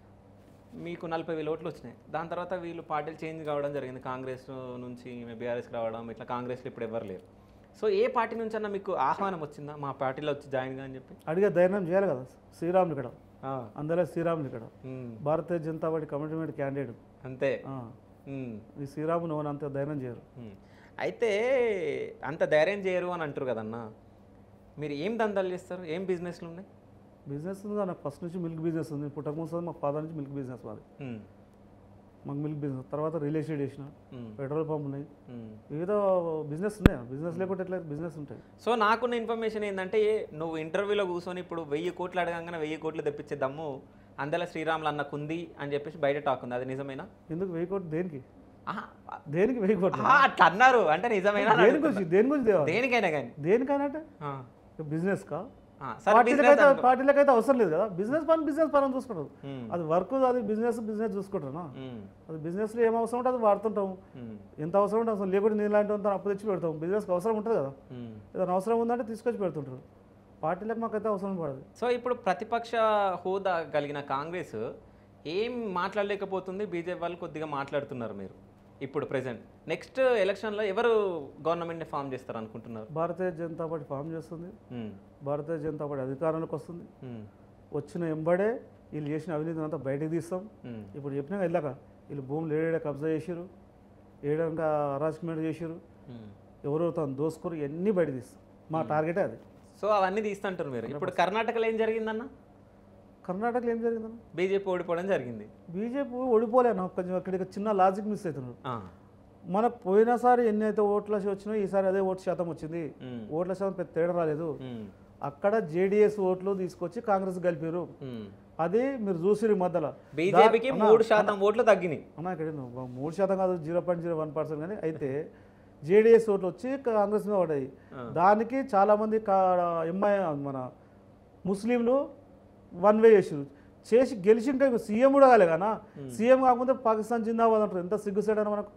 మీకు నలభై వేల ఓట్లు వచ్చినాయి దాని తర్వాత వీళ్ళు పార్టీలు చేంజ్ కావడం జరిగింది కాంగ్రెస్ నుంచి బీఆర్ఎస్కి రావడం ఇట్లా కాంగ్రెస్లో ఇప్పుడు ఎవరు లేరు సో ఏ పార్టీ నుంచి అన్న మీకు ఆహ్వానం వచ్చిందా మా పార్టీలో వచ్చి జాయిన్ గా అని చెప్పి అడిగే ధైర్యం చేయాలి కదా శ్రీరాములు ఇక్కడ ఆ, అందులో శ్రీరాములు ఇక్కడ ఉమ్, భారతీయ జనతా పార్టీ కమిట్మెంట్ క్యాండిడేట్ అంతే ఆ, ఉమ్, ఈ శ్రీరాములు ఎవరు అంత ధైర్యం చేయరు ఉమ్. అయితే అంత ధైర్యం చేయరు అని అంటారు కదన్నా మీరు ఏం దందాలు చేస్తారు ఏం బిజినెస్లు ఉన్నాయి బిజినెస్ ఉంది కదా, నాకు ఫస్ట్ నుంచి మిల్క్ బిజినెస్ ఉంది పుట్టక ముందు మా ఫాదర్ నుంచి మిల్క్ బిజినెస్ మాది ఉమ్, మాకు మిల్క్ బిజినెస్ తర్వాత రియల్ ఎస్టేట్ చేసిన ఉమ్, పెట్రోల్ పంప్ ఉన్నాయి ఉమ్. వివిధ బిజినెస్ ఉన్నాయి బిజినెస్ లేకుంటే ఎట్లా బిజినెస్ ఉంటాయి సో నాకున్న ఇన్ఫర్మేషన్ ఏంటంటే నువ్వు ఇంటర్వ్యూలో కూర్చొని ఇప్పుడు వెయ్యి కోట్లు అడగంగానే వెయ్యి కోట్లు తెప్పించే దమ్ము అందల శ్రీరాములు అన్నకు ఉంది అని చెప్పేసి బయట టాక్ ఉంది అది నిజమేనా ఎందుకు వెయ్యి కోట్లు దేనికి ఆహా, దేనికి వెయ్యి కోట్లు ఆహా, అట్లా అన్నారు అంటే నిజమేనా అని దేని అడుగుతున్నా. గురించి దేని గురించి తేవాలి దేనికైనా కానీ దేనికైనా అంటే బిజినెస్ కా సరే పార్టీలకైతే business అనుకో. పార్టీలకైతే అవసరం లేదు కదా బిజినెస్ పని బిజినెస్ పని చూసుకుంటారు ఉమ్, అది వర్క్ అది బిజినెస్ బిజినెస్ చూసుకుంటారు ఉమ్, అది బిజినెస్లో ఏం అవసరం ఉంటే అది వాడుతుంటాం ఉమ్, ఎంత అవసరం ఉంటే అవసరం లేకుంటే నీలాంటి వాళ్ళతో అప్పు తెచ్చి పెడతాం బిజినెస్కి అవసరం ఉంటుంది కదా ఉమ్. ఏదైనా అవసరం ఉందంటే తీసుకొచ్చి పెడుతుంటారు పార్టీలకు మాకైతే అవసరం పడదు సో ఇప్పుడు ప్రతిపక్ష హోదా కలిగిన కాంగ్రెస్ ఏం మాట్లాడలేకపోతుంది బీజేపీ వాళ్ళు కొద్దిగా మాట్లాడుతున్నారు మీరు ఇప్పుడు ప్రెసెంట్ నెక్స్ట్ ఎలక్షన్లో ఎవరు గవర్నమెంట్ని ఫామ్ చేస్తారు అనుకుంటున్నారు భారతీయ జనతా పార్టీ ఫామ్ చేస్తుంది ఉమ్, భారతీయ జనతా పార్టీ అధికారంలోకి వస్తుంది ఉమ్, వచ్చిన ఎంబడే వీళ్ళు చేసిన అవినీతిని అంతా బయటకు తీస్తాం ఉమ్, ఇప్పుడు చెప్పినా వెళ్ళాక వీళ్ళు భూములు ఏడేడ కబ్జా చేసారు ఏడంగా హరాస్మెంట్ చేసారు ఉమ్. ఎవరో తను దోసుకురు ఇవన్నీ బయట తీస్తాం మా టార్గెటే అది సో అవన్నీ తీస్తుంటారు మీరు ఇప్పుడు కర్ణాటకలో ఏం జరిగిందన్న కర్ణాటకలో ఏం జరిగిందన్న బీజేపీ ఓడిపోవడం జరిగింది బీజేపీ ఓడిపోలేను కొంచెం అక్కడ చిన్న లాజిక్ మిస్ అవుతున్నారు ఆ, మనకు పోయినసారి ఎన్ని అయితే ఓట్ల వచ్చినాయో ఈసారి అదే ఓటు శాతం వచ్చింది ఉమ్, ఓట్ల శాతం పెద్ద తేడా రాలేదు ఉమ్, అక్కడ జేడీఎస్ ఓట్లు తీసుకొచ్చి కాంగ్రెస్ కలిపారు ఉమ్. అది మీరు చూసిరు ఈ మధ్యలో బీజేపీకి దా- అన్న, మూడు శాతం ఓట్లు తగ్గినాయి అన్న ఇక్కడ నువ్వు మూడు శాతం కాదు zero point zero one percent కానీ అయితే జేడీఎస్ ఓట్లు వచ్చి కాంగ్రెస్ మీద పడ్డాయి ఆ. దానికి చాలామంది ఎంఐ మన ముస్లింలు వన్ వే చేసారు చేసి గెలిచింటే సీఎం కూడా కాలే కానీ సీఎం కాకపోతే పాకిస్తాన్ జిందాబాద్ అంటారు ఎంత సిగ్గుసేడని మనకు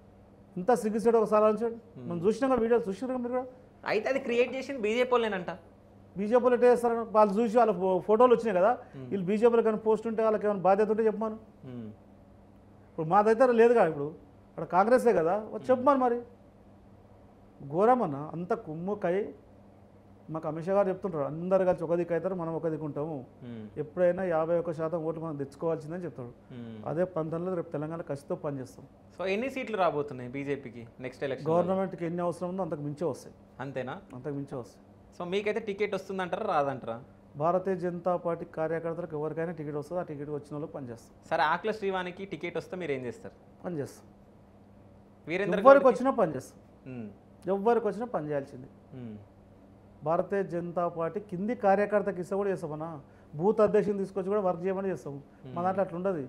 ఎంత సిగ్గుసేడు ఒకసారి ఆలోచించండి మనం చూసినాం కదా వీడియో చూసినారు మీరు కూడా అయితే అది క్రియేట్ చేసింది బీజేపీ వాళ్ళేనంట బీజేపీలో ఎట్లా చేస్తారు వాళ్ళు చూసి వాళ్ళ ఫో- ఫోటోలు వచ్చినాయి కదా వీళ్ళు బీజేపీలో కానీ పోస్ట్ ఉంటే వాళ్ళకి ఏమైనా బాధ్యత ఉంటే చెప్పమాను ఉమ్, ఇప్పుడు మా దగ్గర లేదు కదా ఇప్పుడు అక్కడ కాంగ్రెసే కదా వచ్చి చెప్పమని మరి ఘోరమన్న అంత కుమ్ముకై మాకు అమిత్ షా గారు చెప్తుంటారు అందరు కలిసి ఒక దిక్కు అవుతారు మనం ఒక దిక్కు ఉంటాము ఉమ్, ఎప్పుడైనా యాభై ఒక్క శాతం ఓట్లు మనం తెచ్చుకోవాల్సిందని చెప్తాడు ఉమ్. అదే పంతొమ్మిదిలో రేపు తెలంగాణ కసితో పనిచేస్తాం సో ఎన్ని సీట్లు రాబోతున్నాయి బీజేపీకి నెక్స్ట్ ఎలక్షన్ గవర్నమెంట్కి ఎన్ని అవసరం ఉందో అంతకు మించే వస్తాయి అంతేనా అంతకు మించే వస్తాయి సో మీకైతే టికెట్ వస్తుందంటారా రాదంటారా భారతీయ జనతా పార్టీ కార్యకర్తలకు ఎవరికైనా టికెట్ వస్తుంది ఆ టికెట్ వచ్చిన వాళ్ళు పనిచేస్తాం సరే ఆకుల శ్రీవానికి టికెట్ వస్తే మీరు ఏం చేస్తారు పనిచేస్తాం వీరేంద్ర ఎవరికి గౌడ్కి- వచ్చినా పనిచేస్తాం ఉమ్, ఎవరికి వచ్చినా పని చేయాల్సింది ఉమ్, భారతీయ జనతా పార్టీ కింది కార్యకర్తకి ఇస్తే కూడా చేస్తామన్నా బూత్ అధ్యక్షుని తీసుకొచ్చి కూడా వర్క్ చేయమని చేస్తాము మా దాంట్లో అట్లా ఉండదు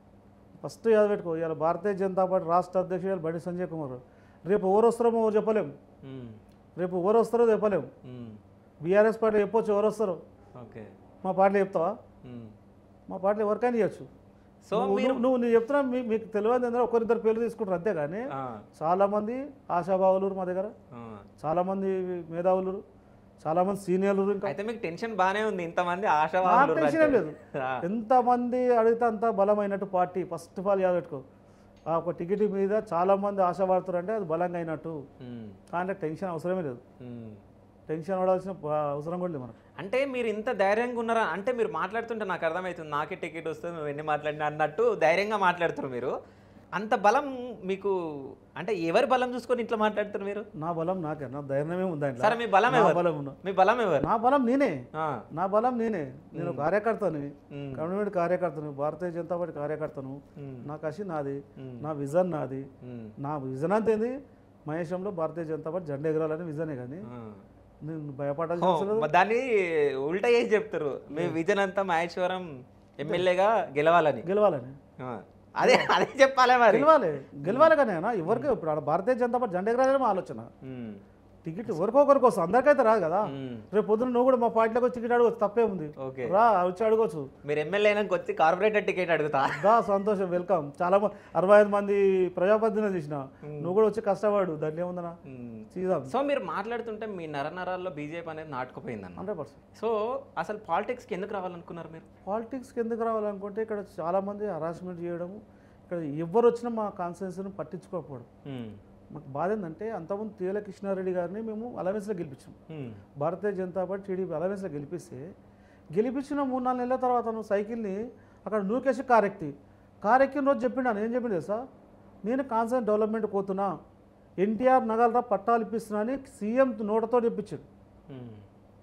ఫస్ట్ యాద పెట్టుకో ఇవాళ భారతీయ జనతా పార్టీ రాష్ట్ర అధ్యక్షుడు ఇవాళ బండి సంజయ్ కుమార్ రేపు ఎవరు వస్తారో ఎవరు చెప్పలేము ఉమ్, రేపు ఎవరు వస్తారో చెప్పలేము ఉమ్, బీఆర్ఎస్ పార్టీ చెప్పొచ్చు ఎవరు వస్తారో ఓకే మా పార్టీలో చెప్తావా ఉమ్. మా పార్టీలో ఎవరికైనా ఇవ్వచ్చు సో నువ్వు- మీరు నువ్వు నేను చెప్తున్నా మీ- మీకు తెలియదు ఏంటంటే ఒకరిద్దరు పేర్లు తీసుకుంటారు అంతే కానీ ఆ, చాలామంది ఆశాభావులు మా దగ్గర ఆ. చాలామంది మేధావులు చాలామంది సీనియర్లు ఇంకా అయితే మీకు టెన్షన్ బానే ఉంది ఇంతమంది నాకు ఆశావాదులు టెన్షన్ ఏం లేదు ఆ, ఎంతమంది అడిగితే అంత బలమైనట్టు పార్టీ ఫస్ట్ ఆఫ్ ఆల్ పెట్టుకో ఆ ఒక టికెట్ మీద చాలా మంది ఆశపడుతారు అంటే అది బలంగా అయినట్టు ఉమ్, కానీ టెన్షన్ అవసరమే లేదు ఉమ్. టెన్షన్ పడాల్సిన ప- అవసరం కూడా లేదు మనకు అంటే మీరు ఇంత ధైర్యంగా ఉన్నారా అంటే మీరు మాట్లాడుతుంటే నాకు అర్థమవుతుంది నాకే టికెట్ వస్తుంది నువ్వు ఎన్ని మాట్లాడినా అన్నట్టు ధైర్యంగా మాట్లాడుతున్నారు మీరు అంత బలం మీకు అంటే ఎవరి బలం చూసుకొని ఇట్లా మాట్లాడుతున్నారు మీరు నా బలం నాకే నా ధైర్యమే ఉంది దాంట్లో. సరే మీ బలం నా ఎవరు బలం ఉన్నా మీ బలం ఎవరు నా బలం నేనే ఆ, నా బలం నేనే నేను కార్యకర్తని ఉమ్, గవర్నమెంట్ కార్యకర్తను భారతీయ జనతా పార్టీ కార్యకర్తను ఉమ్, నా కసి నాది ఉమ్, నా విజన్ నాది ఉమ్, నా విజన్ అంత ఏంది మహేశంలో భారతీయ జనతా పార్టీ జెండా ఎగరాలని విజనే కానీ ఆ. నేను భయపడాల్సిన ఓ, అవసరం లేదు మరి దాన్ని ఉల్టా చేసి చెప్తారు మీ విజన్ అంతా మహేశ్వరం ఎమ్మెల్యేగా గెలవాలని గెలవాలని ఆ, అదే అదే చెప్పాలే మరి గెలవాలి గెలవాలి కానీ అన్న ఎవరికి ఇప్పుడు ఆడ భారతీయ జనతా పార్టీ జెండా ఎగరాలని మా ఆలోచన ఉమ్, టికెట్ ఎవరికో ఒకరికి వస్తుంది అందరికైతే రాదు కదా ఉమ్, రేపు పొద్దున్న నువ్వు కూడా మా పార్టీలోకి వచ్చి టికెట్ అడగచ్చు తప్పే ఉంది ఓకే రా వచ్చి అడగచ్చు మీరు ఎమ్మెల్యే అయినాక వచ్చి కార్పొరేటర్ టికెట్ అడుగుతా దా సంతోషం వెల్కమ్ చాలా మంది అరవై ఐదు మంది ప్రజాప్రతినిధులు చూసిన నువ్వు కూడా వచ్చి కష్టపడు దాంట్లో ఏముందనా ఉమ్. చేద్దాం సో మీరు మాట్లాడుతుంటే మీ నరనరాల్లో బీజేపీ అనేది నాటుకుపోయిందన్న హండ్రెడ్ పర్సెంట్ సో అసలు పాలిటిక్స్కి ఎందుకు రావాలనుకున్నారు మీరు పాలిటిక్స్కి ఎందుకు రావాలనుకుంటే ఇక్కడ చాలామంది హరాస్మెంట్ చేయడము ఇక్కడ ఎవరు వచ్చినా మా కాన్స్టిట్యూన్సీని పట్టించుకోకపోవడం ఉమ్, మాకు బాధ ఏంటంటే అంతకుముందు తీల కృష్ణారెడ్డి గారిని మేము అలవెన్స్లో గెలిపించాం ఉమ్, భారతీయ భారతీయ జనతా పార్టీ టీడీపీ అలవెన్స్లో గెలిపిస్తే గెలిపించిన మూడు నాలుగు నెలల తర్వాత నువ్వు సైకిల్ని అక్కడ నూకేసి కారెక్కి కారెక్కిన రోజు చెప్పిండు ఏం చెప్పిండు సార్ నేను కాన్సెంట్ డెవలప్మెంట్ పోతున్నా ఎన్టీఆర్ నగలరా పట్టాలు ఇప్పిస్తున్నా అని సీఎం నోటతో చెప్పించాడు ఉమ్,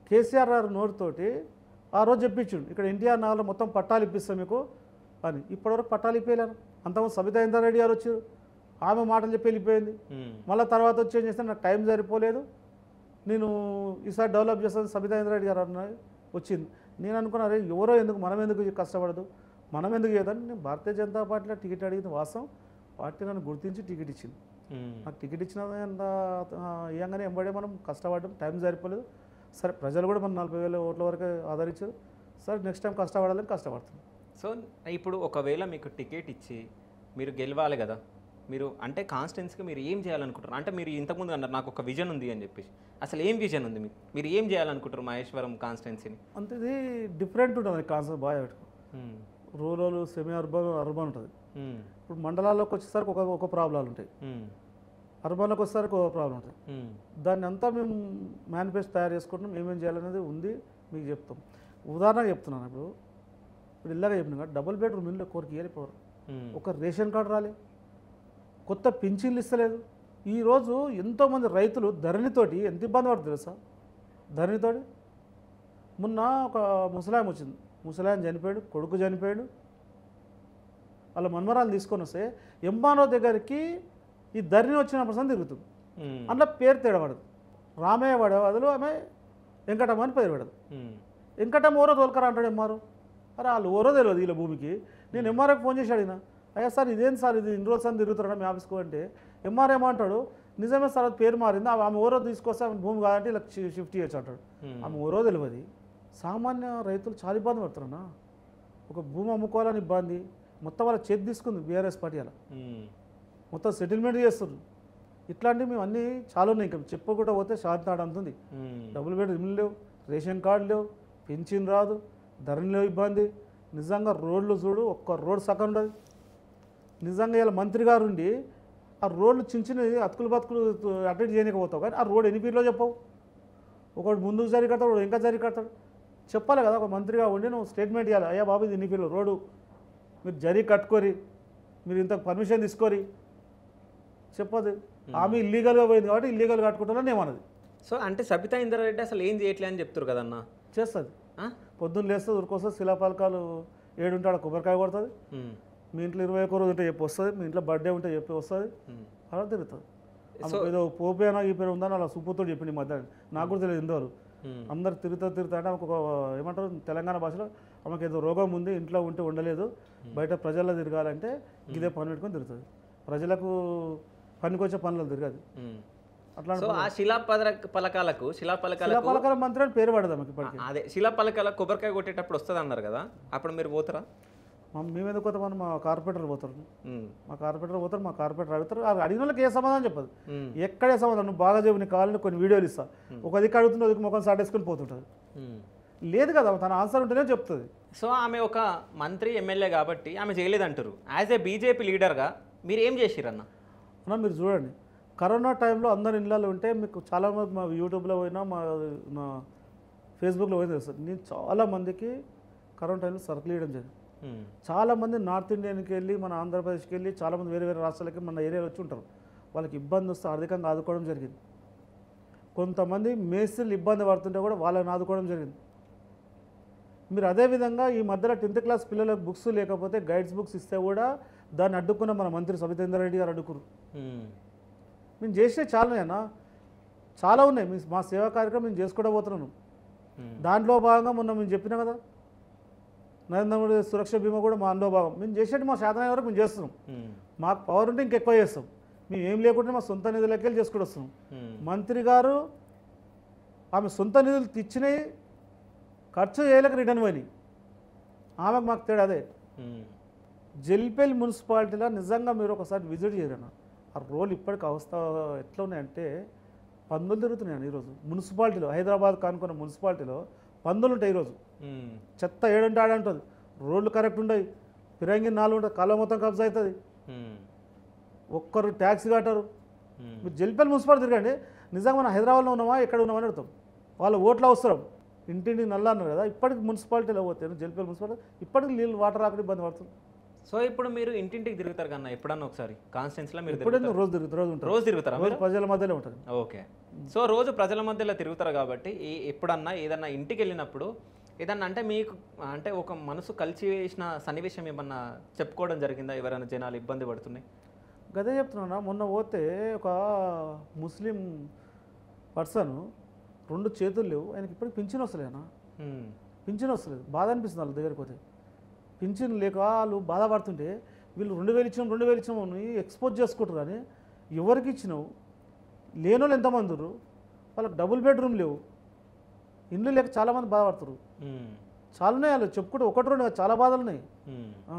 కేసీఆర్ గారు నోటితోటి ఆ రోజు చెప్పించిండు ఇక్కడ ఎన్టీఆర్ నగర్లో మొత్తం పట్టాలు ఇప్పిస్తాం మీకు అని ఇప్పటివరకు పట్టాలు ఇప్పలేరు అంతకుముందు సబితా ఇంద్రారెడ్డి గారు వచ్చారు ఆమె మాటలు చెప్పి వెళ్ళిపోయింది ఉమ్, మళ్ళీ తర్వాత వచ్చి ఏం చేస్తే నాకు టైం సరిపోలేదు నేను ఈసారి డెవలప్ చేస్తాను సబితా ఇంద్రారెడ్డి గారు అన్న వచ్చింది నేను అనుకున్నా "అరే, ఎవరో ఎందుకు మనం ఎందుకు కష్టపడదు మనం ఎందుకు చేద్దాం నేను భారతీయ జనతా పార్టీలో టికెట్ అడిగింది వాస్తవం పార్టీ నన్ను గుర్తించి టికెట్ ఇచ్చింది ఉమ్, నాకు టికెట్ ఇచ్చిన అంత ఇవ్వగానే ఎంబడే మనం కష్టపడడం టైం సరిపోలేదు సరే ప్రజలు కూడా మన నలభై వేల ఓట్ల వరకు ఆదరించారు సరే నెక్స్ట్ టైం కష్టపడాలని కష్టపడుతున్నాం సో ఇప్పుడు ఒకవేళ మీకు టికెట్ ఇచ్చి మీరు గెలవాలి కదా మీరు అంటే కాన్స్టెన్స్కి మీరు ఏం చేయాలనుకుంటారు అంటే మీరు ఇంతకుముందు అన్నారు నాకు ఒక విజన్ ఉంది అని చెప్పేసి అసలు ఏం విజన్ ఉంది మీకు మీరు ఏం చేయాలనుకుంటారు మహేశ్వరం కాన్స్టెన్సీని అంతే ఇది డిఫరెంట్ ఉంటుంది కాన్సెప్ట్ బాగా పెట్టుకో రూరల్ సెమీ అర్బన్ అర్బన్ ఉంటుంది ఇప్పుడు మండలాల్లోకి వచ్చేసరికి ఒక ఒక ప్రాబ్లాలు ఉంటాయి అర్బన్లోకి వచ్చేసరికి ఒక ప్రాబ్లం ఉంటుంది దాన్ని అంతా మేము మేనిఫెస్టో తయారు చేసుకుంటున్నాం ఏమేం చేయాలనేది ఉంది మీకు చెప్తాం ఉదాహరణగా చెప్తున్నాను ఇప్పుడు ఇప్పుడు ఇలాగ చెప్పిన కదా డబుల్ బెడ్రూమ్ ఇల్లు కోరికి వెళ్ళిపోరు ఒక రేషన్ కార్డు రాలే కొత్త పింఛన్లు ఇస్తలేదు ఈరోజు ఎంతోమంది రైతులు ధరణితోటి ఎంత ఇబ్బంది పడుతుంది తెలుసా ధరణితోటి మొన్న ఒక ముసలాయం వచ్చింది ముసలాయం చనిపోయాడు కొడుకు చనిపోయాడు వాళ్ళ మన్మరాలు తీసుకొని వస్తే ఎంబానో దగ్గరికి ఈ ధరణి వచ్చిన పర్సన్ తిరుగుతుంది అందులో పేరు తేడా పడదు రామయ్య పడే బదులు ఆమె వెంకటమ్మ అని పేరు పడదు వెంకటమ్మ ఓరో తోలుకరా అంటాడు ఎంఆర్ఓ అరే వాళ్ళు ఓరో తెలియదు వీళ్ళ భూమికి నేను ఎంఆర్ఓకి ఫోన్ చేసి అడిగిన అయ్యా సార్ ఇదేం సార్ ఇది ఇన్ని రోజులు సార్ తిరుగుతున్నాడు మీ ఆఫీస్కు అంటే ఎంఆర్ ఏమంటాడు నిజమే సార్ అది పేరు మారింది ఆమె- ఆమె ఓరో తీసుకొస్తే ఆమె భూమి కాదంటే ఇలా షి- షిఫ్ట్ చేయొచ్చు అంటాడు ఆమె ఓరో తెలియదు సామాన్య రైతులు చాలా ఇబ్బంది పడుతున్నారా ఒక భూమి అమ్ముకోవాలని ఇబ్బంది మొత్తం వాళ్ళ చేతి తీసుకుంది బీఆర్ఎస్ పార్టీ అలా మొత్తం సెటిల్మెంట్ చేస్తారు ఇట్లాంటివి మేము అన్నీ చాలా ఉన్నాయి ఇంకా చెప్పుకుంటూ పోతే శాంతి అంతుంది డబుల్ బెడ్ ఇల్లు లేవు రేషన్ కార్డు లేవు పెన్షన్ రాదు ధరలో ఇబ్బంది నిజంగా రోడ్లు చూడు ఒక్క రోడ్ సగం ఉండదు నిజంగా ఇలా మంత్రి గారు ఉండి ఆ రోడ్లు చిన్న చిన్న అతుకులు బతుకులు అటెండ్ చేయలేకపోతావు కానీ ఆ రోడ్ ఎన్ని ఫీట్లో చెప్పవు ఒకటి ముందుకు జరి కడతాడు ఒకడు ఇంకా జరి కడతాడు చెప్పాలి కదా ఒక మంత్రిగా ఉండి నువ్వు స్టేట్మెంట్ ఇవ్వాలి అయ్యా బాబు ఇది ఎన్ని ఫీట్లు రోడ్డు మీరు జరి కట్టుకోరి మీరు ఇంత పర్మిషన్ తీసుకోరి చెప్పదు ఆమె ఇల్లీగల్గా పోయింది కాబట్టి ఇల్లీగల్ కట్టుకుంటానని ఏమన్నది సో అంటే సబితా ఇంద్రారెడ్డి అసలు ఏం చేయట్లే అని చెప్తారు కదన్న చేస్తుంది ఆ? పొద్దున్న లేస్తే ఉరికొస్తే శిలాపాలకాలు ఏడుంటాడు కొబ్బరికాయ కొడుతుంది ఉమ్, మీ ఇంట్లో ఇరవై ఒక్క రోజు ఉంటే చెప్పి వస్తుంది మీ ఇంట్లో బర్త్డే ఉంటే చెప్పి వస్తుంది ఉమ్. అలా తిరుగుతుంది ఆమెకు ఏదో పోపేనా ఈ పేరు ఉందని అలా సూపుతో చెప్పింది ఈ మధ్య నాకు కూడా తెలియదు ఇందరు ఉమ్. అందరు తిరుగుతా తిరుగుతా అంటే ఆమెకు ఒక ఏమంటారు తెలంగాణ భాషలో ఆమెకు ఏదో రోగం ఉంది ఇంట్లో ఉంటే ఉండలేదు బయట ప్రజల్లో తిరగాలంటే ఇదే పని పెట్టుకొని తిరుగుతుంది ప్రజలకు పనికొచ్చే పనులు తిరగదు ఉమ్. అట్లా సో ఆ శిలా పదర పలకాలకు శిలా పలకాలకు శిలాపాలకాల మంత్రి అని పేరు పడదు ఆమెకి ఇప్పటికి అదే శిలా పలకాలకు కొబ్బరికాయ కొట్టేటప్పుడు వస్తుంది అన్నారు కదా అప్పుడు మీరు పోతారా మా- మేము ఎందుకు పోతామని మా కార్పొరేటర్ పోతారు ఉమ్, మా కార్పొరేటర్ పోతారు మా కార్పొరేటర్ అడుగుతారు ఆ అడిగిన వాళ్ళకి ఏ సమాధానం చెప్పదు ఉమ్, ఎక్కడే సమాధానం నువ్వు బాగా చెప్పు నీకు కావాలని కొన్ని వీడియోలు ఇస్తా ఒక దిక్కు అడుగుతుంటే ఒక ముఖం సాటేసుకొని పోతుంటుంది ఉమ్. లేదు కదా తన ఆన్సర్ ఉంటేనే చెప్తుంది సో ఆమె ఒక మంత్రి ఎమ్మెల్యే కాబట్టి ఆమె చేయలేదంటారు యాజ్ ఏ బీజేపీ లీడర్గా మీరు ఏం చేసిరన్న అన్న మీరు చూడండి కరోనా టైంలో అందరు ఇళ్ళలో ఉంటే మీకు చాలా మంది మా యూట్యూబ్లో పోయినా మా మా ఫేస్బుక్లో పోయినా తెలుస్తుంది నేను చాలా మందికి కరోనా టైంలో సర్కిల్ ఇవ్వడం జరిగింది ఉమ్, చాలా మంది నార్త్ ఇండియన్కి వెళ్ళి మన ఆంధ్రప్రదేశ్కి వెళ్ళి చాలా మంది వేరే వేరే రాష్ట్రాలకి మన ఏరియాలో వచ్చి ఉంటారు వాళ్ళకి ఇబ్బంది వస్తే ఆర్థికంగా ఆదుకోవడం జరిగింది కొంతమంది మేస్త్రీలు ఇబ్బంది పడుతుంటే కూడా వాళ్ళని ఆదుకోవడం జరిగింది మీరు అదేవిధంగా ఈ మధ్యలో టెన్త్ క్లాస్ పిల్లలకు బుక్స్ లేకపోతే గైడ్స్ బుక్స్ ఇస్తే కూడా దాన్ని అడ్డుకున్న మన మంత్రి సబితేందర్ రెడ్డి గారు అడ్డుకురు ఉమ్, మేము చేసే చాలానేనా చాలా ఉన్నాయి మీ మా సేవా కార్యక్రమం మేము చేసుకుంటూ పోతున్నాను ఉమ్, దాంట్లో భాగంగా మొన్న మేము చెప్పినా కదా నరేంద్ర మోడీ సురక్ష బీమా కూడా మా అందులో భాగం మేము చేసేది మా శాతం వరకు మేము చేస్తున్నాం ఉమ్, మాకు పవర్ ఉంటే ఇంకెక్కువ చేస్తాం మేము ఏం లేకుండా మా సొంత నిధులకి వెళ్ళి చేసుకుంటూ వస్తున్నాం ఉమ్, మంత్రి గారు ఆమె సొంత నిధులు తెచ్చినాయి ఖర్చు చేయలేక రిటర్న్ పోయినాయి ఆమెకు మాకు తేడా అదే ఉమ్, జల్పేల్ మున్సిపాలిటీలో నిజంగా మీరు ఒకసారి విజిట్ చేయరన్న ఆ రోల్ ఇప్పటికి అవస్థ ఎట్లా ఉన్నాయంటే పందులు తిరుగుతున్నాయండి ఈరోజు మున్సిపాలిటీలో హైదరాబాద్ కానుకున్న మున్సిపాలిటీలో పందులు ఉంటాయి ఈరోజు ఉమ్, చెత్త ఏడంటే ఆడంటుంది రోడ్లు కరెక్ట్ ఉండవు పిరంగి నాలుగు ఉంటుంది కాలం మొత్తం కబ్జా అవుతుంది ఉమ్, ఒక్కరు ట్యాక్స్ కట్టరు ఉమ్, మీరు జల్పేల్ మున్సిపాలిటీ తిరగండి నిజంగా మనం హైదరాబాద్లో ఉన్నామా ఎక్కడ ఉన్నామా అని అడుగుతాం వాళ్ళ ఓట్లు అవసరం ఇంటింటి నల్ల అన్నారు కదా ఇప్పటికి మున్సిపాలిటీలో పోతే జల్పేల్ మున్సిపాలిటీ ఇప్పటికి నీళ్ళు వాటర్ రాకుండా ఇబ్బంది పడుతుంది సో ఇప్పుడు మీరు ఇంటింటికి తిరుగుతారు కన్నా ఎప్పుడన్నా ఒకసారి కాన్స్టెన్స్లో మీరు ఎప్పుడైనా తిరుగుతారు. రోజు తిరుగుతారు రోజు ఉంటారు రోజు తిరుగుతారా రోజు మీరు ప్రజల మధ్యలో ఉంటుంది ఓకే సో రోజు ప్రజల మధ్యలో తిరుగుతారు కాబట్టి ఈ ఎప్పుడన్నా ఏదన్నా ఇంటికి వెళ్ళినప్పుడు ఏదన్నా అంటే మీకు అంటే ఒక మనసు కలిసి వేసిన సన్నివేశం ఏమన్నా చెప్పుకోవడం జరిగిందా ఎవరైనా జనాలు ఇబ్బంది పడుతున్నాయి గదే చెప్తున్నా మొన్న పోతే ఒక ముస్లిం పర్సన్ రెండు చేతులు లేవు ఆయనకి ఇప్పటికి పింఛన్ వస్తలేనా హ్మ్. పింఛన్ వస్తలేదు బాధ అనిపిస్తుంది వాళ్ళ దగ్గరికి పోతే పింఛన్ లేక వాళ్ళు బాధపడుతుంటే వీళ్ళు రెండు వేలు ఇచ్చినాం రెండు వేలు ఇచ్చినాం అని ఎక్స్పోజ్ చేసుకుంటారు కానీ ఎవరికి ఇచ్చినావు లేని వాళ్ళు ఎంతమంది ఉన్నారు? వాళ్ళకి డబుల్ బెడ్రూమ్ లేవు ఇండ్లు లేక చాలామంది బాధపడుతారు హ్మ్. చాలా ఉన్నాయి వాళ్ళు చెప్పుకుంటే ఒకటి రెండు కాదు, చాలా బాధలు ఉన్నాయి హ్మ్. ఆ.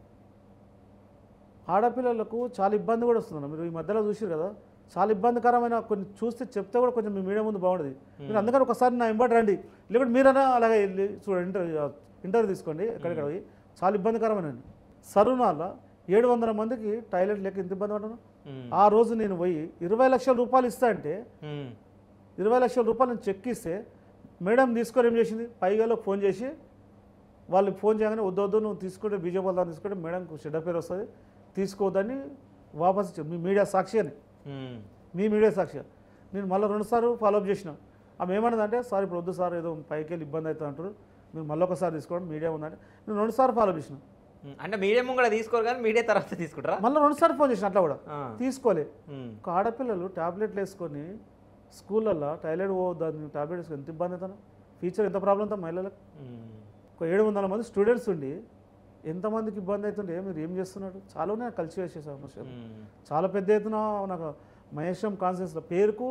ఆడపిల్లలకు చాలా ఇబ్బంది కూడా వస్తుంది మీరు ఈ మధ్యలో చూసారు కదా చాలా ఇబ్బందికరమైన కొన్ని చూస్తే చెప్తే కూడా కొంచెం మీ మీడియా ముందు బాగుండదు మీరు అందుకని ఒకసారి నా ఇంబటి రండి లేకపోతే మీరైనా అలాగే వెళ్ళి చూడండి ఇంటర్వ్యూ ఇంటర్వ్యూ తీసుకోండి ఎక్కడెక్కడ పోయి చాలా ఇబ్బందికరమైన సరునాల ఏడు వందల మందికి టాయిలెట్ లేక ఎంత ఇబ్బంది పడ్డాను హ్మ్. ఆ రోజు నేను పోయి ఇరవై లక్షల రూపాయలు ఇస్తా అంటే హ్మ్. ఇరవై లక్షల రూపాయలు నేను చెక్ ఇస్తే మేడం తీసుకొని ఏం చేసింది పైగాలో ఫోన్ చేసి వాళ్ళకి ఫోన్ చేయగానే వద్దు వద్దు నువ్వు తీసుకుంటే బీజేపీ వాళ్ళ తీసుకుంటే మేడంకు చెడ్డ పేరు వస్తుంది తీసుకోవద్దని వాపస్ ఇచ్చాను మీ మీడియా సాక్షి అని హ్మ్. మీ మీడియా సాక్షి నేను మళ్ళీ రెండుసార్లు ఫాలోఅప్ చేసిన ఆమె ఏమన్నదంటే సార్ ఇప్పుడు వద్దు సార్ ఏదో పైకి వెళ్ళి ఇబ్బంది అవుతుంది అంటారు మీరు మళ్ళీ ఒకసారి తీసుకోండి మీడియా ఉందంటే నేను రెండుసార్లు ఫాలో చేసిన హ్మ్. అంటే మీడియం కూడా తీసుకోరు కానీ మీడియా తర్వాత తీసుకుంటారా మళ్ళీ రెండుసార్లు ఫోన్ చేసిన అట్లా కూడా ఆ. తీసుకోలే హ్మ్. ఒక ఆడపిల్లలు టాబ్లెట్లు వేసుకొని స్కూళ్ళల్లో టాయిలెట్ పోవద్దని టాబ్లెట్ వేసుకొని ఎంత ఇబ్బంది అవుతాను ఫ్యూచర్ ఎంత ప్రాబ్లం అవుతా మహిళలకు హ్మ్. ఒక ఏడు వందల మంది స్టూడెంట్స్ ఉండి ఎంతమందికి ఇబ్బంది అవుతుండే మీరు ఏం చేస్తున్నారు చాలా ఉన్నాయి కలిసి వేసే సమస్యలు హ్మ్. చాలా పెద్ద ఎత్తున నాకు మహేశ్వరం కాన్ఫరెన్స్లో పేరుకు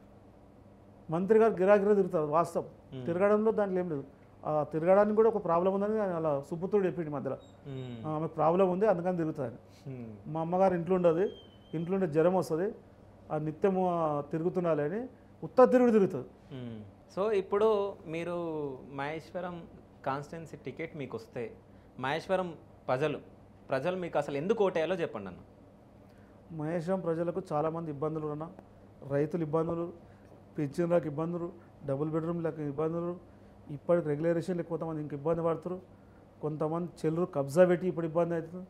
మంత్రి గారు గిరాగిరా తిరుగుతారు వాస్తవం తిరగడంలో దాంట్లో ఏం లేదు ఆ తిరగడానికి కూడా ఒక ప్రాబ్లం ఉందని ఆయన అలా సుపుత్రుడు చెప్పింది మధ్యలో హ్మ్. ఆ, ఆమెకు ప్రాబ్లం ఉంది అందుకని తిరుగుతుంది హ్మ్. మా అమ్మగారు ఇంట్లో ఉండదు ఇంట్లో ఉండే జ్వరం వస్తుంది ఆ నిత్యము ఆ, తిరుగుతుండాలి అని ఉత్త తిరుగుడు తిరుగుతుంది మ్మ్. సో ఇప్పుడు మీరు మహేశ్వరం కాన్స్టిట్యున్సీ టికెట్ మీకు వస్తే మహేశ్వరం ప్రజలు ప్రజలు మీకు అసలు ఎందుకు ఓటేయాలో చెప్పండి అన్న మహేశ్వరం ప్రజలకు చాలామంది ఇబ్బందులు ఉన్నా రైతులు ఇబ్బందులు పింఛన్లకు ఇబ్బందులు డబుల్ బెడ్రూమ్లకు ఇబ్బందులు ఇప్పటికి రెగ్యులరేషన్లకు కొంతమంది ఇంక ఇబ్బంది పడుతున్నారు కొంతమంది చెల్లరు కబ్జా పెట్టి ఇప్పుడు ఇబ్బంది అవుతుంది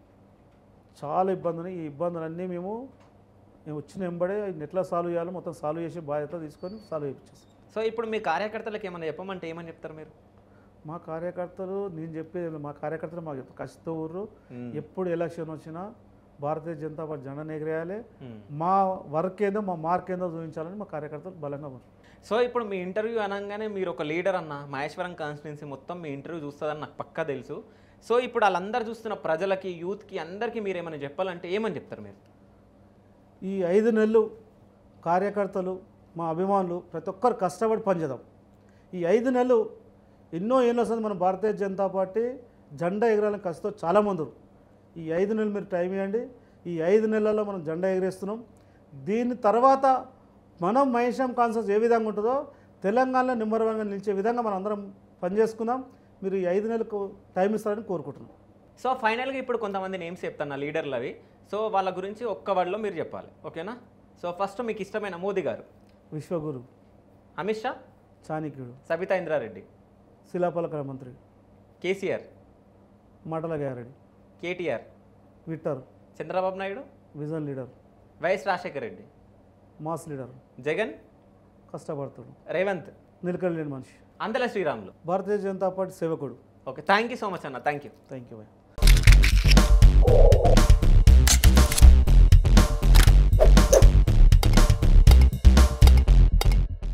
చాలా ఇబ్బందులు ఈ ఇబ్బందులన్నీ మేము మేము వచ్చిన వెంబడే ఎట్లా సాల్వ్ చేయాలో మొత్తం సాల్వ్ చేసి బాధ్యత తీసుకొని సాల్వ్ చేయించేస్తాం సో ఇప్పుడు మీ కార్యకర్తలకు ఏమైనా చెప్పమంటే ఏమని చెప్తారు మీరు మా కార్యకర్తలు నేను చెప్పేది ఏం లేదు. మా కార్యకర్తలు మాకు చెప్తారు కష్టతో ఊరు మ్మ్. ఎప్పుడు ఎలక్షన్ వచ్చినా భారతీయ జనతా పార్టీ జెండా ఎగిరేయాలి మ్మ్. మా వర్క్ ఏందో మా మార్క్ ఏందో చూపించాలని మా కార్యకర్తలు బలంగా ఉన్నారు సో ఇప్పుడు మీ ఇంటర్వ్యూ అనగానే మీరు ఒక లీడర్ అన్న మహేశ్వరం కాన్స్టిట్యున్సీ మొత్తం మీ ఇంటర్వ్యూ చూస్తుందని నాకు పక్కా తెలుసు సో ఇప్పుడు వాళ్ళందరూ చూస్తున్న ప్రజలకి యూత్కి అందరికీ మీరు ఏమైనా చెప్పాలంటే ఏమని చెప్తారు మీరు ఈ ఐదు నెలలు కార్యకర్తలు మా అభిమానులు ప్రతి ఒక్కరు కష్టపడి పనిచేద్దాం ఈ ఐదు నెలలు ఎన్నో ఏళ్ళు వస్తుంది మన భారతీయ జనతా పార్టీ జెండా ఎగరాలని కష్టతో చాలామంది ఉన్నారు. ఈ ఐదు నెలలు మీరు టైం ఇవ్వండి ఈ ఐదు నెలల్లో మనం జెండా ఎగరేస్తున్నాం దీని తర్వాత మనం మహేశ్వరం కాన్సెన్స్ ఏ విధంగా ఉంటుందో తెలంగాణలో నెంబర్ వన్గా నిలిచే విధంగా మనం అందరం పనిచేసుకుందాం మీరు ఈ ఐదు నెలలకు టైం ఇస్తారని కోరుకుంటున్నాం సో ఫైనల్గా ఇప్పుడు కొంతమంది నేమ్స్ చెప్తాను లీడర్లు అవి సో వాళ్ళ గురించి ఒక్క వర్డ్లో మీరు చెప్పాలి ఓకేనా సో ఫస్ట్ మీకు ఇష్టమైన మోదీ గారు విశ్వగురు అమిత్ షా చాణక్యుడు సబితా ఇంద్రారెడ్డి శిలాపలకర మంత్రి కేసీఆర్ మాటల గారడి KTR Twitter Chandrababu Naidu vision leader YS Rajasekhara Reddy mass leader Jagan కష్టపడుతుడు రేవంత్ నిలకడ లేని మనిషి అందల శ్రీరాములు భారతీయ జనతా పార్టీ సేవకుడు okay thank you so much అన్న thank you thank you bye